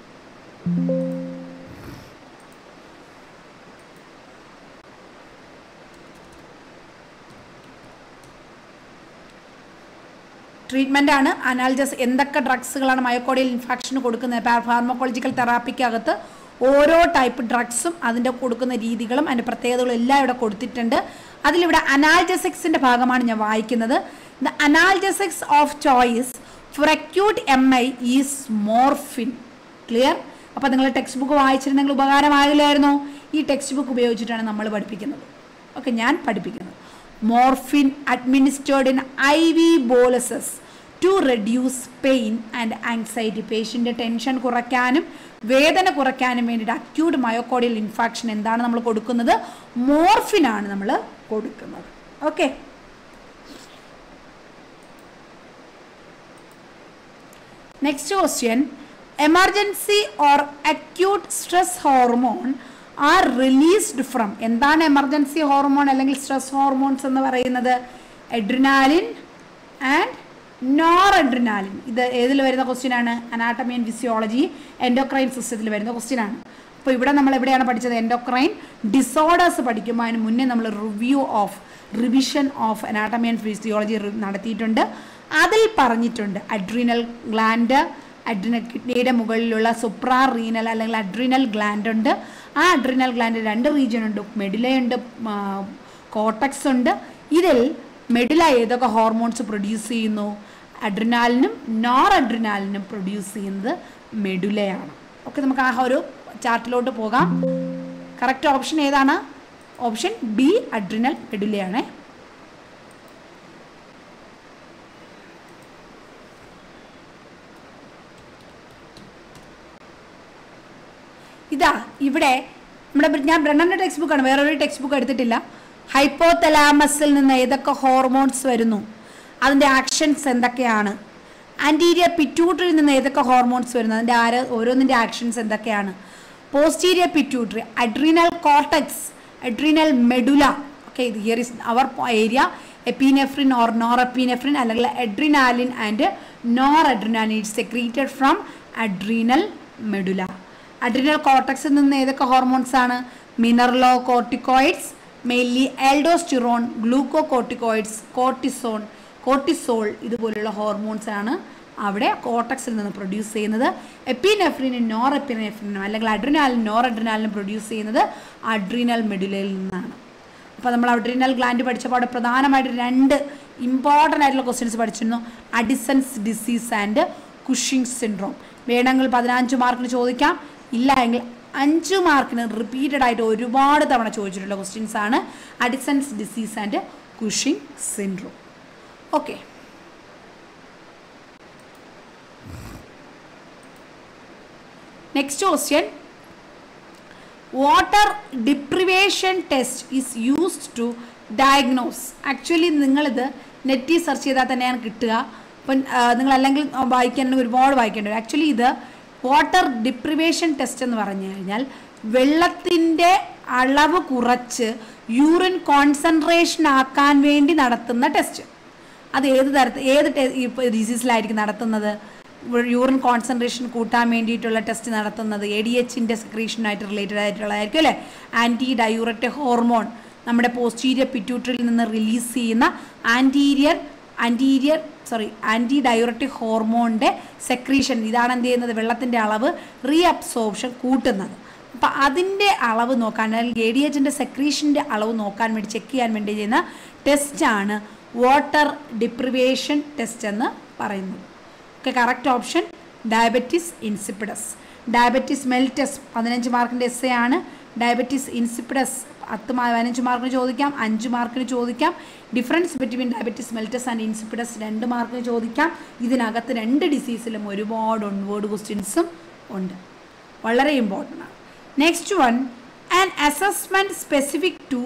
ട്രീറ്റ്മെൻ്റ് ആണ് അനാൽജസ് എന്തൊക്കെ ഡ്രഗ്സുകളാണ് മയോക്കോഡിയൽ ഇൻഫാക്ഷന് കൊടുക്കുന്നത് ഫാർമക്കോളജിക്കൽ തെറാപ്പിക്കകത്ത് ഓരോ ടൈപ്പ് ഡ്രഗ്സും അതിൻ്റെ കൊടുക്കുന്ന രീതികളും അതിൻ്റെ പ്രത്യേകതകളും എല്ലാം ഇവിടെ കൊടുത്തിട്ടുണ്ട് അതിലിവിടെ അനാൽജസിക്സിൻ്റെ ഭാഗമാണ് ഞാൻ വായിക്കുന്നത് the analgesics of choice for acute M I is morphine clear അപ്പോൾ നിങ്ങൾ ടെക്സ്റ്റ് ബുക്ക് വായിച്ചിരുന്നെങ്കിൽ ഉപകാരമാകില്ലായിരുന്നോ ഈ ടെക്സ്റ്റ് ബുക്ക് ഉപയോഗിച്ചിട്ടാണ് നമ്മൾ പഠിപ്പിക്കുന്നത് ഓക്കെ ഞാൻ പഠിപ്പിക്കുന്നത് morphine administered in I V boluses to reduce pain and anxiety പേഷ്യൻ്റെ ടെൻഷൻ കുറയ്ക്കാനും വേദന കുറയ്ക്കാനും വേണ്ടിയിട്ട് അക്യൂട്ട് മയോക്കോഡിയൽ ഇൻഫാക്ഷൻ എന്താണ് നമ്മൾ കൊടുക്കുന്നത് മോർഫിനാണ് നമ്മൾ കൊടുക്കുന്നത് okay next question emergency or acute stress hormone are released from എന്താണ് എമർജൻസി ഹോർമോൺ അല്ലെങ്കിൽ സ്ട്രെസ് ഹോർമോൺസ് എന്ന് പറയുന്നത് എഡ്രിനാലിൻ ആൻഡ് നോർ എഡ്രിനാലിൻ ഇത് ഏതിൽ വരുന്ന ക്വസ്റ്റ്യൻ ആണ് അനാട്ടമി ആൻഡ് ഫിസിയോളജി എൻഡോക്രൈൻ സിസ്റ്റത്തിൽ വരുന്ന ക്വസ്റ്റ്യൻ ആണ് അപ്പോൾ ഇവിടെ നമ്മൾ എവിടെയാണ് പഠിച്ചത് എൻഡോക്രൈൻ ഡിസോർഡേഴ്സ് പഠിക്കുമ്പോൾ അതിന് മുന്നേ നമ്മൾ review of revision of anatomy and physiology നടത്തിയിട്ടുണ്ട് അതിൽ പറഞ്ഞിട്ടുണ്ട് അഡ്രീനൽ ഗ്ലാൻഡ് അഡ്രിനൽ കിഡ്നിയുടെ മുകളിലുള്ള സുപ്രാ റീനൽ അല്ലെങ്കിൽ അഡ്രിനൽ ഗ്ലാൻഡ് ഉണ്ട് ആ അഡ്രിനൽ ഗ്ലാൻഡ് രണ്ട് റീജിയൻ ഉണ്ട് മെഡിലയുണ്ട് കോട്ടക്സ് ഉണ്ട് ഇതിൽ മെഡില ഏതൊക്കെ ഹോർമോൺസ് പ്രൊഡ്യൂസ് ചെയ്യുന്നു അഡ്രിനാലിനും നോർ അഡ്രിനാലിനും പ്രൊഡ്യൂസ് ചെയ്യുന്നത് മെഡുലയാണ് ഓക്കെ നമുക്ക് ആ ഒരു ചാർട്ടിലോട്ട് പോകാം കറക്റ്റ് ഓപ്ഷൻ ഏതാണ് ഓപ്ഷൻ ബി അഡ്രിനൽ മെഡുലയാണേ ഇതാ ഇവിടെ നമ്മുടെ ഞാൻ ബ്രണ്ണൻ്റെ ടെക്സ്റ്റ് ബുക്കാണ് വേറൊരു ടെക്സ്റ്റ് ബുക്ക് എടുത്തിട്ടില്ല ഹൈപ്പോതലാമസിൽ നിന്ന് ഏതൊക്കെ ഹോർമോൺസ് വരുന്നു അതിൻ്റെ ആക്ഷൻസ് എന്തൊക്കെയാണ് ആൻറ്റീരിയർ പിറ്റ്യൂട്ടറിയിൽ നിന്ന് ഏതൊക്കെ ഹോർമോൺസ് വരുന്നു അതിൻ്റെ ആര് ഓരോന്നിൻ്റെ ആക്ഷൻസ് എന്തൊക്കെയാണ് posterior pituitary adrenal cortex adrenal medulla okay ഇത് here is our area epinephrine or norepinephrine അല്ലെങ്കിൽ adrenaline and noradrenaline it secreted from adrenal medulla adrenal കോർട്ടക്സിൽ നിന്ന് ഏതൊക്കെ ഹോർമോൺസ് ആണ് mineralocorticoids mainly aldosterone glucocorticoids cortisone cortisol ഇതുപോലുള്ള hormones ആണ് അവിടെ കോട്ടക്സിൽ നിന്ന് പ്രൊഡ്യൂസ് ചെയ്യുന്നത് എപ്പിനെഫ്രിനും നോർ എപ്പിനെഫ്രിനും അല്ലെങ്കിൽ അഡ്രിനാലിനും നോർ അഡ്രിനാലിനും പ്രൊഡ്യൂസ് ചെയ്യുന്നത് അഡ്രീനൽ മെഡുലയിൽ നിന്നാണ് അപ്പോൾ നമ്മൾ അഡ്രീനൽ ഗ്ലാൻഡ് പഠിച്ചപ്പോൾ അവിടെ പ്രധാനമായിട്ട് രണ്ട് ഇമ്പോർട്ടൻ്റ് ആയിട്ടുള്ള ക്വസ്റ്റ്യൻസ് പഠിച്ചിരുന്നു Addison's disease and Cushing syndrome വേണമെങ്കിൽ പതിനഞ്ച് മാർക്കിന് ചോദിക്കാം ഇല്ല എങ്കിൽ അഞ്ച് മാർക്കിന് റിപ്പീറ്റഡ് ആയിട്ട് ഒരുപാട് തവണ ചോദിച്ചിട്ടുള്ള ക്വസ്റ്റ്യൻസ് ആണ് Addison's disease and Cushing syndrome okay next question water deprivation test is used to diagnose actually നിങ്ങളിത് നെറ്റിൽ സെർച്ച് ചെയ്താൽ തന്നെയാണ് കിട്ടുക അപ്പം നിങ്ങൾ അല്ലെങ്കിൽ വായിക്കാനുണ്ടെങ്കിൽ ഒരുപാട് വായിക്കേണ്ടി വരും ആക്ച്വലി ഇത് വാട്ടർ ഡിപ്രിവേഷൻ ടെസ്റ്റ് എന്ന് പറഞ്ഞു കഴിഞ്ഞാൽ വെള്ളത്തിൻ്റെ അളവ് കുറച്ച് യൂറിൻ കോൺസെൻട്രേഷൻ ആക്കാൻ വേണ്ടി നടത്തുന്ന ടെസ്റ്റ് അത് ഏത് തരത്തിൽ ഏത് ഡിസീസിലായിരിക്കും നടത്തുന്നത് യൂറിൻ കോൺസെൻട്രേഷൻ കൂട്ടാൻ വേണ്ടിയിട്ടുള്ള ടെസ്റ്റ് നടത്തുന്നത് എ ഡി എച്ചിൻ്റെ സെക്രീഷനായിട്ട് റിലേറ്റഡ് ആയിട്ടുള്ളതായിരിക്കും അല്ലേ ആൻറ്റി ഡയൂററ്റ് ഹോർമോൺ നമ്മുടെ പോസ്റ്റീരിയർ പിറ്റ്യൂട്ടറിൽ നിന്ന് റിലീസ് ചെയ്യുന്ന anterior anterior sorry antidiuretic ഹോർമോണിൻ്റെ സെക്രീഷൻ ഇതാണ് എന്ത് ചെയ്യുന്നത് വെള്ളത്തിൻ്റെ അളവ് റീ അബ്സോർപ്ഷൻ കൂട്ടുന്നത് അപ്പം അതിൻ്റെ അളവ് നോക്കാൻ അല്ലെങ്കിൽ എ ഡി എച്ചിൻ്റെ സെക്രീഷൻ്റെ അളവ് നോക്കാൻ വേണ്ടി ചെക്ക് ചെയ്യാൻ വേണ്ടി ചെയ്യുന്ന ടെസ്റ്റാണ് വാട്ടർ ഡിപ്രിവേഷൻ ടെസ്റ്റ് എന്ന് പറയുന്നത് okay correct option diabetes insipidus diabetes mellitus പതിനഞ്ച് മാർക്കിൻ്റെ എസ് എ ആണ് ഡയബറ്റീസ് ഇൻസിപ്പിഡസ് പത്ത് പതിനഞ്ച് മാർക്കിന് ചോദിക്കാം അഞ്ച് മാർക്കിന് ചോദിക്കാം difference between diabetes mellitus and insipidus രണ്ട് മാർക്കിന് ചോദിക്കാം ഇതിനകത്ത് രണ്ട് ഡിസീസിലും ഒരുപാട് ഒൺവേർഡ് ക്വസ്റ്റ്യൻസും ഉണ്ട് വളരെ ഇമ്പോർട്ടൻ്റ് ആണ് next one an assessment specific to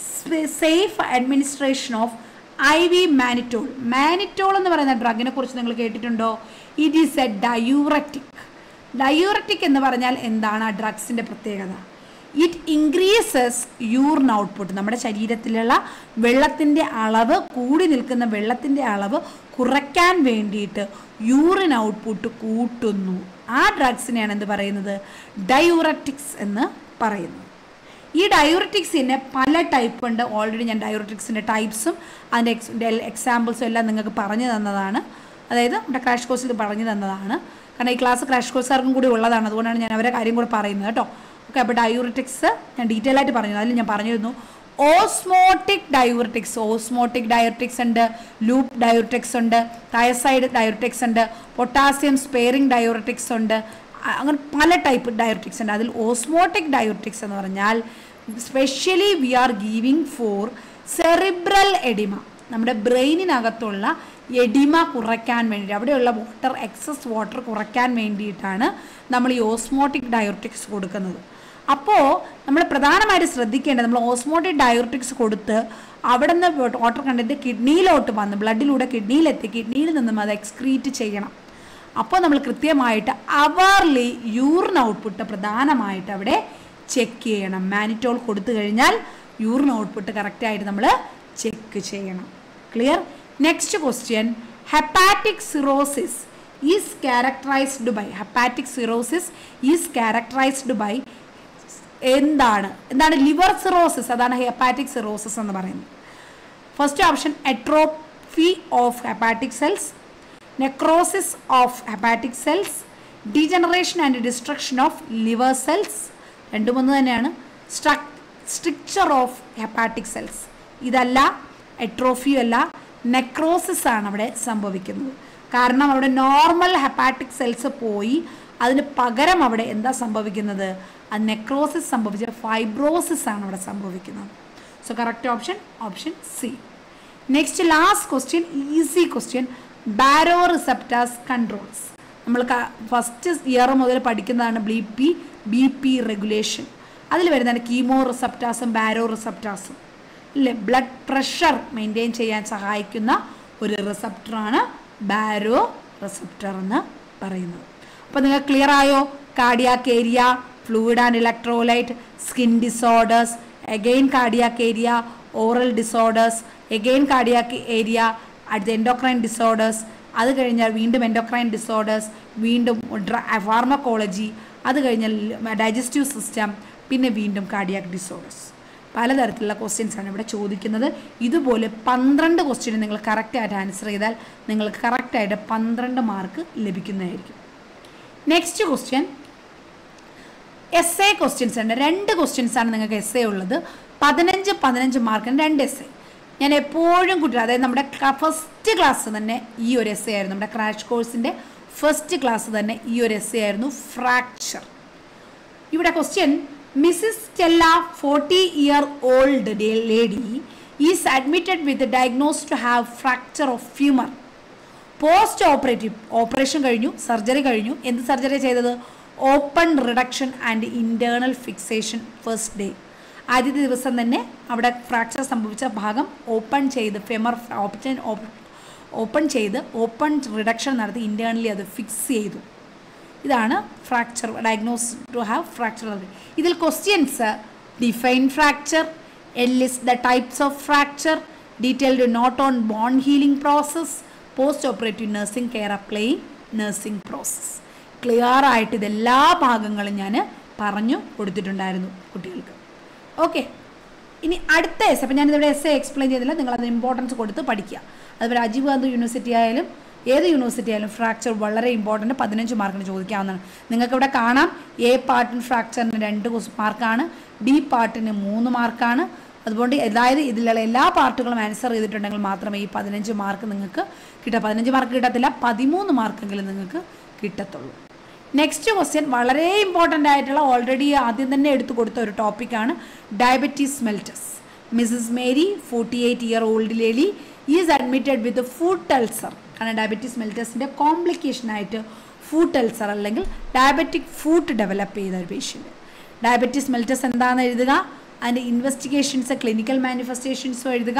safe administration of I V mannitol mannitol എന്ന് പറയുന്ന ഡ്രഗിനെ കുറിച്ച് നിങ്ങൾ കേട്ടിട്ടുണ്ടോ it is a diuretic diuretic എന്ന് പറഞ്ഞാൽ എന്താണ് ആ ഡ്രഗ്സിൻ്റെ പ്രത്യേകത ഇറ്റ് ഇൻക്രീസസ് യൂറിൻ ഔട്ട്പുട്ട് നമ്മുടെ ശരീരത്തിലുള്ള വെള്ളത്തിൻ്റെ അളവ് കൂടി നിൽക്കുന്ന വെള്ളത്തിൻ്റെ അളവ് കുറയ്ക്കാൻ വേണ്ടിയിട്ട് യൂറിൻ ഔട്ട്പുട്ട് കൂട്ടുന്നു ആ ഡ്രഗ്സിനെയാണ് എന്ത് പറയുന്നത് ഡയൂററ്റിക്സ് എന്ന് പറയുന്നത് ഈ ഡയൂററ്റിക്സിന് പല ടൈപ്പ് ഉണ്ട് ഓൾറെഡി ഞാൻ ഡയൂററ്റിക്സിൻ്റെ ടൈപ്സും അതിൻ്റെ എക്സ് എക്സാമ്പിൾസും എല്ലാം നിങ്ങൾക്ക് പറഞ്ഞു തന്നതാണ് അതായത് നമ്മുടെ ക്രാഷ് കോഴ്സിൽ പറഞ്ഞു തന്നതാണ് കാരണം ഈ ക്ലാസ് ക്രാഷ് കോഴ്സുകാർക്കും കൂടി ഉള്ളതാണ് അതുകൊണ്ടാണ് ഞാൻ അവരെ കാര്യം കൂടെ പറയുന്നത് കേട്ടോ ഓക്കെ അപ്പോൾ ഡയൂററ്റിക്സ് ഞാൻ ഡീറ്റെയിൽ ആയിട്ട് പറഞ്ഞു അതിൽ ഞാൻ പറഞ്ഞിരുന്നു ഓസ്മോട്ടിക് ഡയൂററ്റിക്സ് ഓസ്മോട്ടിക് ഡയൂററ്റിക്സ് ഉണ്ട് ലൂപ്പ് ഡയൂററ്റിക്സ് ഉണ്ട് തയസൈഡ് ഡയൂററ്റിക്സ് ഉണ്ട് പൊട്ടാസ്യം സ്പെയറിംഗ് ഡയൂററ്റിക്സ് ഉണ്ട് അങ്ങനെ പല ടൈപ്പ് ഡയോട്ടിക്സ് ഉണ്ട് അതിൽ ഓസ്മോട്ടിക് ഡയോട്ടിക്സ് എന്ന് പറഞ്ഞാൽ specially we are giving for cerebral oedema നമ്മുടെ ബ്രെയിനിനകത്തുള്ള എഡിമ കുറയ്ക്കാൻ വേണ്ടി അവിടെയുള്ള വാട്ടർ എക്സസ് വാട്ടർ കുറയ്ക്കാൻ വേണ്ടിയിട്ടാണ് നമ്മൾ ഈ ഓസ്മോട്ടിക് ഡയോട്ടിക്സ് കൊടുക്കുന്നത് അപ്പോൾ നമ്മൾ പ്രധാനമായിട്ട് ശ്രദ്ധിക്കേണ്ടത് നമ്മൾ ഓസ്മോട്ടിക് ഡയോട്ടിക്സ് കൊടുത്ത് അവിടെ നിന്ന് വാട്ടർ കണ്ടന്റ് കിഡ്നിയിലോട്ട് വന്ന് ബ്ലഡിലൂടെ കിഡ്നിയിലെത്തി കിഡ്നിയിൽ നിന്നും അത് എക്സ്ക്രീറ്റ് ചെയ്യണം അപ്പോൾ നമ്മൾ കൃത്യമായിട്ട് അവർലി യൂറിൻ ഔട്ട്പുട്ട് പ്രധാനമായിട്ട് അവിടെ ചെക്ക് ചെയ്യണം മാനിറ്റോൾ കൊടുത്തു കഴിഞ്ഞാൽ യൂറിൻ ഔട്ട്പുട്ട് കറക്റ്റായിട്ട് നമ്മൾ ചെക്ക് ചെയ്യണം clear next question hepatic cirrhosis is characterised by hepatic cirrhosis is characterised by എന്താണ് എന്താണ് ലിവർ സിറോസിസ് അതാണ് ഹെപ്പാറ്റിക് സിറോസിസ് എന്ന് പറയുന്നത് first option atrophy of hepatic cells necrosis of hepatic cells degeneration and destruction of liver cells രണ്ടും ഒന്ന് തന്നെയാണ് structure of hepatic cells ഇതല്ല atrophy അല്ല നെക്രോസിസ് ആണ് അവിടെ സംഭവിക്കുന്നത് കാരണം അവിടെ നോർമൽ ഹെപ്പാറ്റിക് സെൽസ് പോയി അതിന് പകരം അവിടെ എന്താ സംഭവിക്കുന്നത് ആ നെക്രോസിസ് സംഭവിച്ച ഫൈബ്രോസിസ് ആണ് അവിടെ സംഭവിക്കുന്നത് so correct option option C next last question easy question baroreceptors controls നമ്മൾ ഫസ്റ്റ് ഇയർ മുതൽ പഠിക്കുന്നതാണ് B P B P regulation അതിൽ വരുന്നതാണ് കീമോ റിസെപ്റ്റാസും ബാരോ റിസെപ്റ്റാസും അല്ലേ ബ്ലഡ് പ്രഷർ മെയിൻറ്റെയിൻ ചെയ്യാൻ സഹായിക്കുന്ന ഒരു റിസപ്റ്ററാണ് ബാരോ റിസപ്റ്റർ എന്ന് പറയുന്നത് അപ്പോൾ നിങ്ങൾ ക്ലിയർ ആയോ cardiac area fluid and electrolyte skin disorders again cardiac area oral disorders again cardiac area at the endocrine disorders അത് കഴിഞ്ഞാൽ വീണ്ടും എൻഡോക്രൈൻ ഡിസോർഡേഴ്സ് വീണ്ടും ഫാർമക്കോളജി അത് കഴിഞ്ഞാൽ ഡൈജസ്റ്റീവ് സിസ്റ്റം പിന്നെ വീണ്ടും കാർഡിയാക് ഡിസോർഡേഴ്സ് പലതരത്തിലുള്ള ക്വസ്റ്റ്യൻസ് ആണ് ഇവിടെ ചോദിക്കുന്നത് ഇതുപോലെ പന്ത്രണ്ട് ക്വസ്റ്റ്യൻ നിങ്ങൾ കറക്റ്റായിട്ട് ആൻസർ ചെയ്താൽ നിങ്ങൾക്ക് കറക്റ്റായിട്ട് പന്ത്രണ്ട് മാർക്ക് ലഭിക്കുന്നതായിരിക്കും next question S A questions ഉണ്ട് രണ്ട് ക്വസ്റ്റ്യൻസ് ആണ് നിങ്ങൾക്ക് എസ് എ ഉള്ളത് പതിനഞ്ച് പതിനഞ്ച് മാർക്കിന് രണ്ട് എസ് എ ഞാൻ എപ്പോഴും കുട്ടികൾ അതായത് നമ്മുടെ ഫസ്റ്റ് ക്ലാസ് തന്നെ ഈ ഒരു എസ് എ ആയിരുന്നു നമ്മുടെ ക്രാഷ് കോഴ്സിൻ്റെ ഫസ്റ്റ് ക്ലാസ് തന്നെ ഈ ഒരു എസ് എ ആയിരുന്നു ഫ്രാക്ചർ ഇവിടെ question Mrs Stella forty year old lady is admitted with diagnose to have fracture of femur post operative operation കഴിഞ്ഞു സർജറി കഴിഞ്ഞു എന്ത് സർജറി ചെയ്തത് open reduction and internal fixation first day ആദ്യത്തെ ദിവസം തന്നെ അവിടെ ഫ്രാക്ചർ സംഭവിച്ച ഭാഗം ഓപ്പൺ ചെയ്ത് ഫെമർ ഓപ്പൺ ഓപ്പൺ ചെയ്ത് ഓപ്പൺ റിഡക്ഷൻ നടത്തി ഇൻറ്റേർണലി അത് ഫിക്സ് ചെയ്തു ഇതാണ് fracture diagnose to have fracture ഇതിൽ questions define fracture list the types of fracture detailed note on bone healing process post operative nursing care applying nursing process clear ആയിട്ട് ഇതെല്ലാ ഭാഗങ്ങളും ഞാൻ പറഞ്ഞു കൊടുത്തിട്ടുണ്ടായിരുന്നു കുട്ടികൾക്ക് ഓക്കെ ഇനി അടുത്ത എസ് അപ്പം ഞാനിതിവിടെ എസ് എ എക്സ്പ്ലെയിൻ ചെയ്തില്ല നിങ്ങൾ അത് ഇമ്പോർട്ടൻസ് കൊടുത്ത് പഠിക്കുക അതുപോലെ രാജീവ് ഗാന്ധി യൂണിവേഴ്സിറ്റി ആയാലും ഏത് യൂണിവേഴ്സിറ്റി ആയാലും ഫ്രാക്ചർ വളരെ ഇമ്പോർട്ടൻറ്റ് പതിനഞ്ച് മാർക്കിന് ചോദിക്കാവുന്നതാണ് നിങ്ങൾക്ക് ഇവിടെ കാണാം എ പാർട്ടിന് ഫ്രാക്ചറിന് രണ്ട് മാർക്കാണ് ബി പാർട്ടിന് മൂന്ന് മാർക്കാണ് അതുകൊണ്ട് അതായത് ഇതിലുള്ള എല്ലാ പാർട്ടുകളും ആൻസർ ചെയ്തിട്ടുണ്ടെങ്കിൽ മാത്രമേ ഈ പതിനഞ്ച് മാർക്ക് നിങ്ങൾക്ക് കിട്ടുക പതിനഞ്ച് മാർക്ക് കിട്ടത്തില്ല പതിമൂന്ന് മാർക്കെങ്കിലും നിങ്ങൾക്ക് കിട്ടത്തുള്ളൂ നെക്സ്റ്റ് ക്വസ്റ്റ്യൻ വളരെ ഇമ്പോർട്ടൻ്റ് ആയിട്ടുള്ള ഓൾറെഡി ആദ്യം തന്നെ എടുത്തു കൊടുത്ത ഒരു ടോപ്പിക്കാണ് diabetes mellitus Mrs Mary forty eight year old lady is admitted with foot ulcer കാരണം ഡയബറ്റീസ് മെൽറ്റസിൻ്റെ കോംപ്ലിക്കേഷനായിട്ട് ഫുഡ് അൾസർ അല്ലെങ്കിൽ ഡയബറ്റിക് ഫുഡ് ഡെവലപ്പ് ചെയ്ത ഒരു പേഷ്യൻ്റ് ഡയബറ്റീസ് മെൽറ്റസ് എന്താണെന്ന് എഴുതുക അതിൻ്റെ ഇൻവെസ്റ്റിഗേഷൻസ് ക്ലിനിക്കൽ മാനിഫെസ്റ്റേഷൻസും എഴുതുക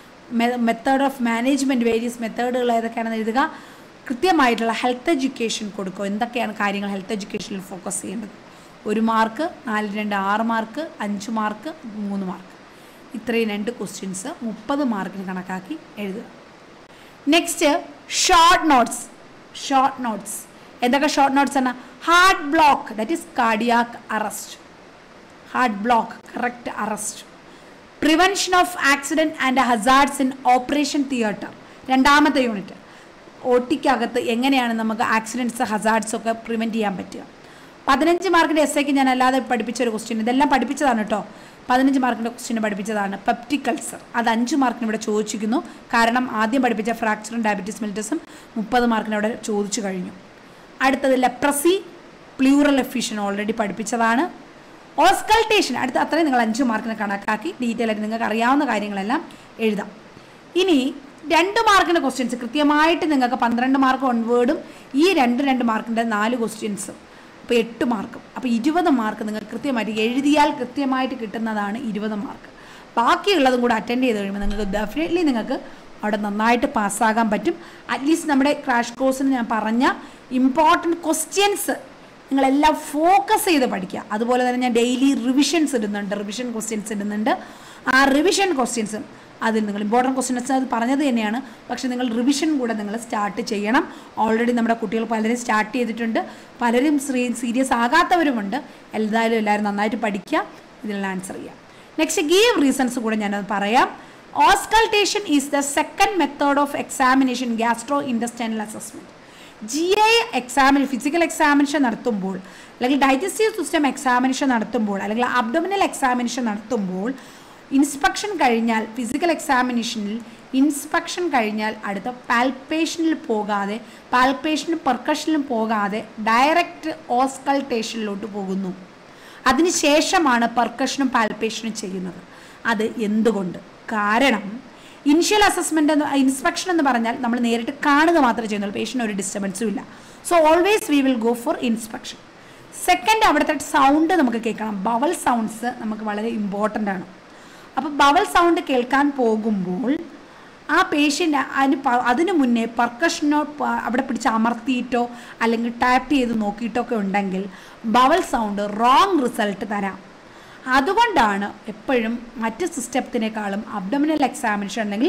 മെത്തേഡ് ഓഫ് മാനേജ്മെൻറ്റ് വേരിയസ് മെത്തേഡുകൾ ഏതൊക്കെയാണെന്ന് എഴുതുക കൃത്യമായിട്ടുള്ള ഹെൽത്ത് എഡ്യൂക്കേഷൻ കൊടുക്കുക എന്തൊക്കെയാണ് കാര്യങ്ങൾ ഹെൽത്ത് എഡ്യൂക്കേഷനിൽ ഫോക്കസ് ചെയ്യേണ്ടത് ഒരു മാർക്ക് നാല് രണ്ട് ആറ് മാർക്ക് അഞ്ച് മാർക്ക് മൂന്ന് മാർക്ക് ഇത്രയും രണ്ട് ക്വസ്റ്റ്യൻസ് മുപ്പത് മാർക്കിന് കണക്കാക്കി എഴുതുക next short notes short notes എന്തൊക്കെ ഷോർട്ട് നോട്ട്സ് ആണ് heart block that is cardiac arrest heart block correct arrest prevention of accident and hazards in operation theatre രണ്ടാമത്തെ യൂണിറ്റ് ഒ ടിക്കകത്ത് എങ്ങനെയാണ് നമുക്ക് ആക്സിഡൻറ്റ്സ് ഹസാർഡ്സ് ഒക്കെ പ്രിവെൻറ്റ് ചെയ്യാൻ പറ്റുക പതിനഞ്ച് മാർക്കിൻ്റെ എസ് ഐക്ക് ഞാൻ അല്ലാതെ പഠിപ്പിച്ച ഒരു ക്വസ്റ്റ്യൻ ഇതെല്ലാം പഠിപ്പിച്ചതാണ് കേട്ടോ പതിനഞ്ച് മാർക്കിൻ്റെ ക്വസ്റ്റ്യൻ പഠിപ്പിച്ചതാണ് പെപ്റ്റിക് അൾസർ അത് അഞ്ച് മാർക്കിന് ഇവിടെ ചോദിച്ചിരിക്കുന്നു കാരണം ആദ്യം പഠിപ്പിച്ച ഫ്രാക്ചറും ഡയബറ്റീസ് മെൽറ്റസും മുപ്പത് മാർക്കിന് അവിടെ ചോദിച്ചു കഴിഞ്ഞു അടുത്തത് ലെപ്രസി പ്ലൂറൽ എഫിഷ്യൻ ഓൾറെഡി പഠിപ്പിച്ചതാണ് ഓസ്കൾട്ടേഷൻ അടുത്ത അത്രയും നിങ്ങൾ അഞ്ച് മാർക്കിന് കണക്കാക്കി ഡീറ്റെയിൽ ആയിട്ട് നിങ്ങൾക്ക് അറിയാവുന്ന കാര്യങ്ങളെല്ലാം എഴുതാം ഇനി രണ്ട് മാർക്കിൻ്റെ ക്വസ്റ്റ്യൻസ് കൃത്യമായിട്ട് നിങ്ങൾക്ക് പന്ത്രണ്ട് മാർക്ക് ഒൺവേർഡും ഈ രണ്ട് രണ്ട് മാർക്കിൻ്റെ നാല് ക്വസ്റ്റ്യൻസും അപ്പോൾ എട്ട് മാർക്കും അപ്പോൾ ഇരുപത് മാർക്ക് നിങ്ങൾ കൃത്യമായിട്ട് എഴുതിയാൽ കൃത്യമായിട്ട് കിട്ടുന്നതാണ് ഇരുപത് മാർക്ക് ബാക്കിയുള്ളതും കൂടെ അറ്റൻഡ് ചെയ്ത് കഴിയുമ്പോൾ നിങ്ങൾക്ക് ഡെഫിനറ്റ്ലി നിങ്ങൾക്ക് അവിടെ നന്നായിട്ട് പാസ്സാകാൻ പറ്റും അറ്റ്ലീസ്റ്റ് നമ്മുടെ ക്രാഷ് കോഴ്സിന് ഞാൻ പറഞ്ഞ ഇമ്പോർട്ടൻറ്റ് ക്വസ്റ്റ്യൻസ് നിങ്ങളെല്ലാം ഫോക്കസ് ചെയ്ത് പഠിക്കുക അതുപോലെ തന്നെ ഞാൻ ഡെയിലി റിവിഷൻസ് ഇടുന്നുണ്ട് റിവിഷൻ ക്വസ്റ്റ്യൻസ് ഇടുന്നുണ്ട് ആ റിവിഷൻ ക്വസ്റ്റ്യൻസ് അതിൽ നിങ്ങൾ ഇമ്പോർട്ടൻറ്റ് ക്വസ്റ്റ്യൻസ് അത് പറഞ്ഞത് തന്നെയാണ് പക്ഷേ നിങ്ങൾ റിവിഷൻ കൂടെ നിങ്ങൾ സ്റ്റാർട്ട് ചെയ്യണം ഓൾറെഡി നമ്മുടെ കുട്ടികൾ പലരും സ്റ്റാർട്ട് ചെയ്തിട്ടുണ്ട് പലരും സീരിയസ് ആകാത്തവരുമുണ്ട് എന്തായാലും എല്ലാവരും നന്നായിട്ട് പഠിക്കുക ഇതിലുള്ള ആൻസർ ചെയ്യാം നെക്സ്റ്റ് ഗീവ് റീസൺസ് കൂടെ ഞാനത് പറയാം auscultation is the second method of examination gastrointestinal assessment G I എക്സാമിന് ഫിസിക്കൽ എക്സാമിനേഷൻ നടത്തുമ്പോൾ അല്ലെങ്കിൽ ഡൈജസ്റ്റീവ് സിസ്റ്റം എക്സാമിനേഷൻ നടത്തുമ്പോൾ അല്ലെങ്കിൽ അബ്ഡോമിനൽ എക്സാമിനേഷൻ നടത്തുമ്പോൾ ഇൻസ്പെക്ഷൻ കഴിഞ്ഞാൽ ഫിസിക്കൽ എക്സാമിനേഷനിൽ ഇൻസ്പെക്ഷൻ കഴിഞ്ഞാൽ അടുത്ത പാൽപ്പേഷനിൽ പോകാതെ പാൽപ്പേഷനും പെർക്കഷനിലും പോകാതെ ഡയറക്റ്റ് ഓസ്കൾട്ടേഷനിലോട്ട് പോകുന്നു അതിനുശേഷമാണ് പെർക്കഷനും പാൽപ്പേഷനും ചെയ്യുന്നത് അത് എന്തുകൊണ്ട് കാരണം ഇനിഷ്യൽ അസസ്മെൻ്റ് എന്ന് ഇൻസ്പെക്ഷൻ എന്ന് പറഞ്ഞാൽ നമ്മൾ നേരിട്ട് കാണുക മാത്രമേ ചെയ്യുന്നുള്ളൂ പേഷ്യൻ്റ് ഒരു ഡിസ്റ്റർബൻസും ഇല്ല so always we will go for inspection second അവിടുത്തെ സൗണ്ട് നമുക്ക് കേൾക്കണം ബവൽ സൗണ്ട്സ് നമുക്ക് വളരെ ഇമ്പോർട്ടൻ്റ് ആണ് അപ്പോൾ ബവൽ സൗണ്ട് കേൾക്കാൻ പോകുമ്പോൾ ആ പേഷ്യൻ്റ് അതിന് പ- അതിനു മുന്നേ പർക്കഷനോ പ- അവിടെ പിടിച്ച് അമർത്തിയിട്ടോ അല്ലെങ്കിൽ ടാപ്പ് ചെയ്ത് നോക്കിയിട്ടോ ഒക്കെ ഉണ്ടെങ്കിൽ ബവൽ സൗണ്ട് റോങ് റിസൾട്ട് തരാം അതുകൊണ്ടാണ് എപ്പോഴും മറ്റ് സിസ്റ്റത്തിനേക്കാളും അബ്ഡമിനൽ എക്സാമിനേഷൻ അല്ലെങ്കിൽ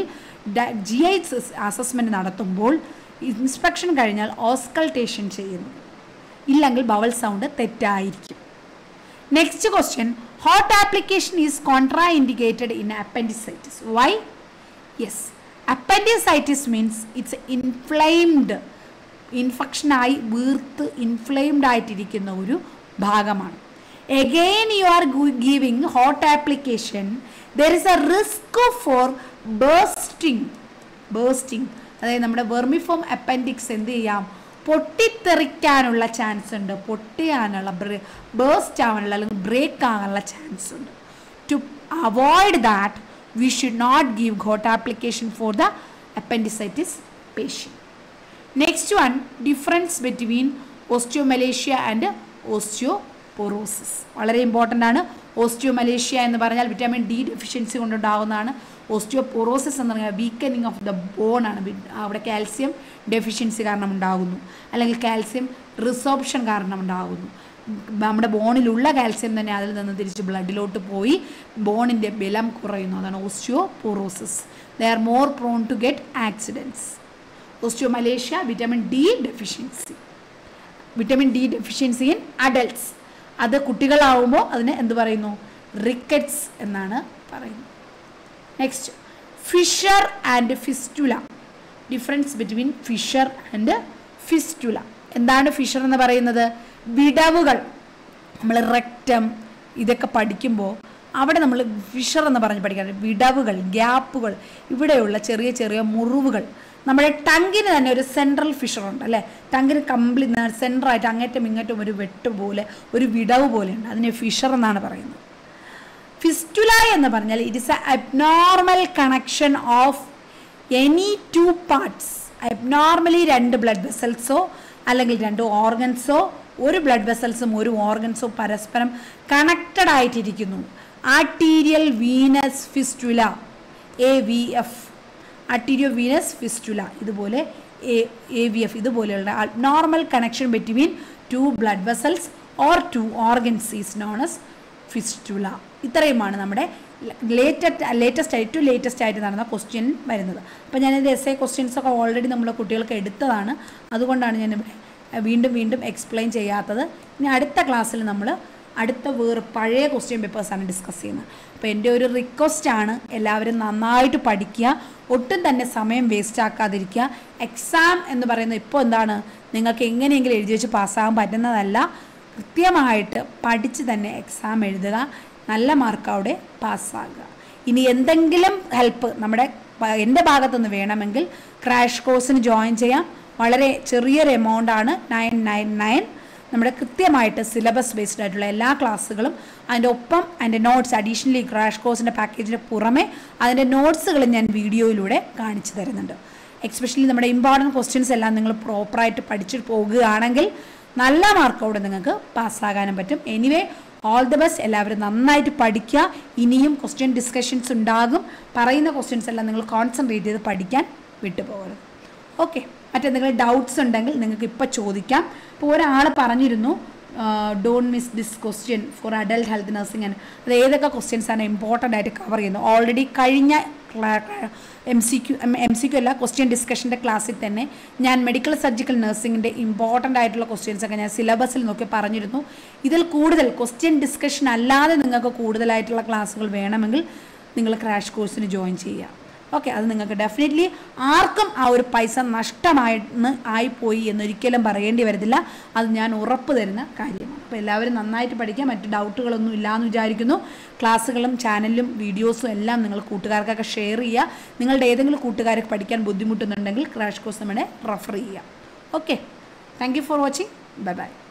ജി ഐ അസസ്മെൻറ്റ് നടത്തുമ്പോൾ ഇൻസ്പെക്ഷൻ കഴിഞ്ഞാൽ ഓസ്കൾട്ടേഷൻ ചെയ്യുന്നത് ഇല്ലെങ്കിൽ ബവൽ സൗണ്ട് തെറ്റായിരിക്കും next question hot application is contraindicated in appendicitis why yes appendicitis means it's inflamed ഇൻഫെക്ഷനായി വീർത്ത് ഇൻഫ്ലെയിംഡ് ആയിട്ടിരിക്കുന്ന ഒരു ഭാഗമാണ് again you are giving hot application there is a risk for bursting bursting അതായത് നമ്മുടെ vermiform appendix എന്ത് ചെയ്യാം പൊട്ടിത്തെറിക്കാനുള്ള chance ഉണ്ട് പൊട്ടിയാനുള്ള ബേസ്റ്റ് ആവാനുള്ള അല്ലെങ്കിൽ ബ്രേക്ക് ആകാനുള്ള ചാൻസ് ഉണ്ട് to avoid that we should not give hot application for the appendicitis patient next one difference between osteomalacia and osteoporosis വളരെ ഇമ്പോർട്ടൻ്റ് ആണ് ഓസ്റ്റിയോമലേഷ്യ എന്ന് പറഞ്ഞാൽ വിറ്റാമിൻ ഡി ഡെഫിഷ്യൻസി കൊണ്ടുണ്ടാകുന്നതാണ് ഓസ്റ്റിയോപൊറോസിസ് എന്ന് പറഞ്ഞാൽ വീക്കനിങ് ഓഫ് ദ ബോൺ ആണ് വി- അവിടെ കാൽസ്യം ഡെഫിഷ്യൻസി കാരണം ഉണ്ടാകുന്നു അല്ലെങ്കിൽ കാൽസ്യം റിസോപ്ഷൻ കാരണം ഉണ്ടാകുന്നു നമ്മുടെ ബോണിലുള്ള കാൽസ്യം തന്നെ അതിൽ നിന്ന് തിരിച്ച് ബ്ലഡിലോട്ട് പോയി ബോണിൻ്റെ ബലം കുറയുന്നു അതാണ് osteoporosis they are more prone to get accidents osteomalacia vitamin D deficiency vitamin D deficiency in adults അത് കുട്ടികളാവുമ്പോൾ അതിന് എന്ത് പറയുന്നു റിക്കറ്റ്സ് എന്നാണ് പറയുന്നത് next fissure and fistula difference between fissure and fistula എന്താണ് ഫിഷർ എന്ന് പറയുന്നത് വിടവുകൾ നമ്മൾ റെക്റ്റം ഇതൊക്കെ പഠിക്കുമ്പോൾ അവിടെ നമ്മൾ ഫിഷർ എന്ന് പറഞ്ഞ് പഠിക്കാറുണ്ട് വിടവുകൾ ഗ്യാപ്പുകൾ ഇവിടെയുള്ള ചെറിയ ചെറിയ മുറിവുകൾ നമ്മുടെ ടങ്കിന് തന്നെ ഒരു സെൻട്രൽ ഫിഷർ ഉണ്ട് അല്ലേ ടങ്കിന് കംപ്ലീറ്റ് സെൻറ്ററായിട്ട് അങ്ങേറ്റം ഇങ്ങോട്ടും ഒരു വെട്ട് പോലെ ഒരു വിടവ് പോലെയുണ്ട് അതിനെ ഫിഷർ എന്നാണ് പറയുന്നത് ഫിസ്റ്റുല എന്ന് പറഞ്ഞാൽ it is a abnormal connection of any two parts abnormally രണ്ട് ബ്ലഡ് വെസൽസോ അല്ലെങ്കിൽ രണ്ട് ഓർഗൻസോ ഒരു ബ്ലഡ് വെസൽസും ഒരു ഓർഗൻസോ പരസ്പരം കണക്റ്റഡ് ആയിട്ടിരിക്കുന്നു arterial venous fistula A V F arteriovenous fistula ഇതുപോലെ എ എ വി എഫ് ഇതുപോലെയുള്ള normal connection between two blood vessels or two organs is known as fistula ഇത്രയുമാണ് നമ്മുടെ ലേറ്റസ്റ്റ് ലേറ്റസ്റ്റ് ആയിട്ട് ലേറ്റസ്റ്റ് ആയിട്ട് നടന്ന ക്വസ്റ്റ്യൻ വരുന്നത് അപ്പോൾ ഞാനിത് എസ് എ ക്വസ്റ്റ്യൻസ് ഒക്കെ ഓൾറെഡി നമ്മൾ കുട്ടികൾക്ക് എടുത്തതാണ് അതുകൊണ്ടാണ് ഞാനിവിടെ വീണ്ടും വീണ്ടും എക്സ്പ്ലെയിൻ ചെയ്യാത്തത് ഇനി അടുത്ത ക്ലാസ്സിൽ നമ്മൾ അടുത്ത വേറെ പഴയ ക്വസ്റ്റ്യൻ പേപ്പേഴ്സാണ് ഡിസ്കസ് ചെയ്യുന്നത് അപ്പോൾ എൻ്റെ ഒരു റിക്വസ്റ്റ് ആണ് എല്ലാവരും നന്നായിട്ട് പഠിക്കുക ഒട്ടും തന്നെ സമയം വേസ്റ്റ് ആക്കാതിരിക്കുക എക്സാം എന്ന് പറയുന്നത് ഇപ്പോൾ എന്താണ് നിങ്ങൾക്ക് എങ്ങനെയെങ്കിലും എഴുതി വെച്ച് പാസ്സാകാൻ പറ്റുന്നതല്ല കൃത്യമായിട്ട് പഠിച്ച് തന്നെ എക്സാം എഴുതുക നല്ല മാർക്കോടെ പാസ്സാകുക ഇനി എന്തെങ്കിലും ഹെൽപ്പ് നമ്മുടെ പ- എൻ്റെ ഭാഗത്തുനിന്ന് വേണമെങ്കിൽ ക്രാഷ് കോഴ്സിന് ജോയിൻ ചെയ്യാം വളരെ ചെറിയൊരു എമൗണ്ട് ആണ് നയൻ നയൻ നയൻ നമ്മുടെ കൃത്യമായിട്ട് സിലബസ് ബേസ്ഡ് ആയിട്ടുള്ള എല്ലാ ക്ലാസ്സുകളും അതിൻ്റെ ഒപ്പം അതിൻ്റെ നോട്ട്സ് അഡീഷണലി ക്രാഷ് കോഴ്സിൻ്റെ പാക്കേജിന് പുറമെ അതിൻ്റെ നോട്ട്സുകളും ഞാൻ വീഡിയോയിലൂടെ കാണിച്ചു തരുന്നുണ്ട് എക്സ്പെഷ്യലി നമ്മുടെ ഇമ്പോർട്ടൻറ്റ് ക്വസ്റ്റ്യൻസ് എല്ലാം നിങ്ങൾ പ്രോപ്പറായിട്ട് പഠിച്ചു പോകുകയാണെങ്കിൽ നല്ല മാർക്കോടെ നിങ്ങൾക്ക് പാസ്സാകാനും പറ്റും എനിവേ ഓൾ ദി ബെസ്റ്റ് എല്ലാവരും നന്നായിട്ട് പഠിക്കുക ഇനിയും ക്വസ്റ്റ്യൻ ഡിസ്കഷൻസ് ഉണ്ടാകും പറയുന്ന ക്വസ്റ്റ്യൻസ് എല്ലാം നിങ്ങൾ കോൺസെൻട്രേറ്റ് ചെയ്ത് പഠിക്കാൻ വിട്ടുപോകരുത് ഓക്കെ മറ്റെന്തെങ്കിലും ഡൗട്ട്സ് ഉണ്ടെങ്കിൽ നിങ്ങൾക്ക് ഇപ്പോൾ ചോദിക്കാം ഇപ്പോൾ ഒരാൾ പറഞ്ഞിരുന്നു don't miss this question for adult health nursing അത് ഏതൊക്കെ ക്വസ്റ്റ്യൻസ് ആണ് ഇമ്പോർട്ടൻ്റ് ആയിട്ട് കവർ ചെയ്യുന്നത് ഓൾറെഡി കഴിഞ്ഞ M C Q M C Q അല്ല ക്വസ്റ്റ്യൻ ഡിസ്കഷൻ്റെ ക്ലാസ്സിൽ തന്നെ ഞാൻ മെഡിക്കൽ സർജിക്കൽ നഴ്സിംഗിൻ്റെ ഇമ്പോർട്ടൻ്റ് ആയിട്ടുള്ള ക്വസ്റ്റ്യൻസ് ഒക്കെ ഞാൻ സിലബസിൽ നോക്കി പറഞ്ഞിരുന്നു ഇതിൽ കൂടുതൽ ക്വസ്റ്റ്യൻ ഡിസ്കഷൻ അല്ലാതെ നിങ്ങൾക്ക് കൂടുതലായിട്ടുള്ള ക്ലാസ്സുകൾ വേണമെങ്കിൽ നിങ്ങൾ ക്രാഷ് കോഴ്സിന് ജോയിൻ ചെയ്യുക ഓക്കെ അത് നിങ്ങൾക്ക് ഡെഫിനറ്റ്ലി ആർക്കും ആ ഒരു പൈസ നഷ്ടമായെന്ന് ആയിപ്പോയി എന്നൊരിക്കലും പറയേണ്ടി വരത്തില്ല അത് ഞാൻ ഉറപ്പ് തരുന്ന കാര്യമാണ് അപ്പോൾ എല്ലാവരും നന്നായിട്ട് പഠിക്കുക മറ്റ് ഡൗട്ടുകളൊന്നും ഇല്ലയെന്ന് വിചാരിക്കുന്നു ക്ലാസ്സുകളും ചാനലും വീഡിയോസും എല്ലാം നിങ്ങൾ കൂട്ടുകാർക്കൊക്കെ ഷെയർ ചെയ്യുക നിങ്ങളുടെ ഏതെങ്കിലും കൂട്ടുകാർക്ക് പഠിക്കാൻ ബുദ്ധിമുട്ടുന്നുണ്ടെങ്കിൽ ക്രാഷ് കോഴ്സ് നമ്മളെ റെഫർ ചെയ്യുക okay thank you for watching bye by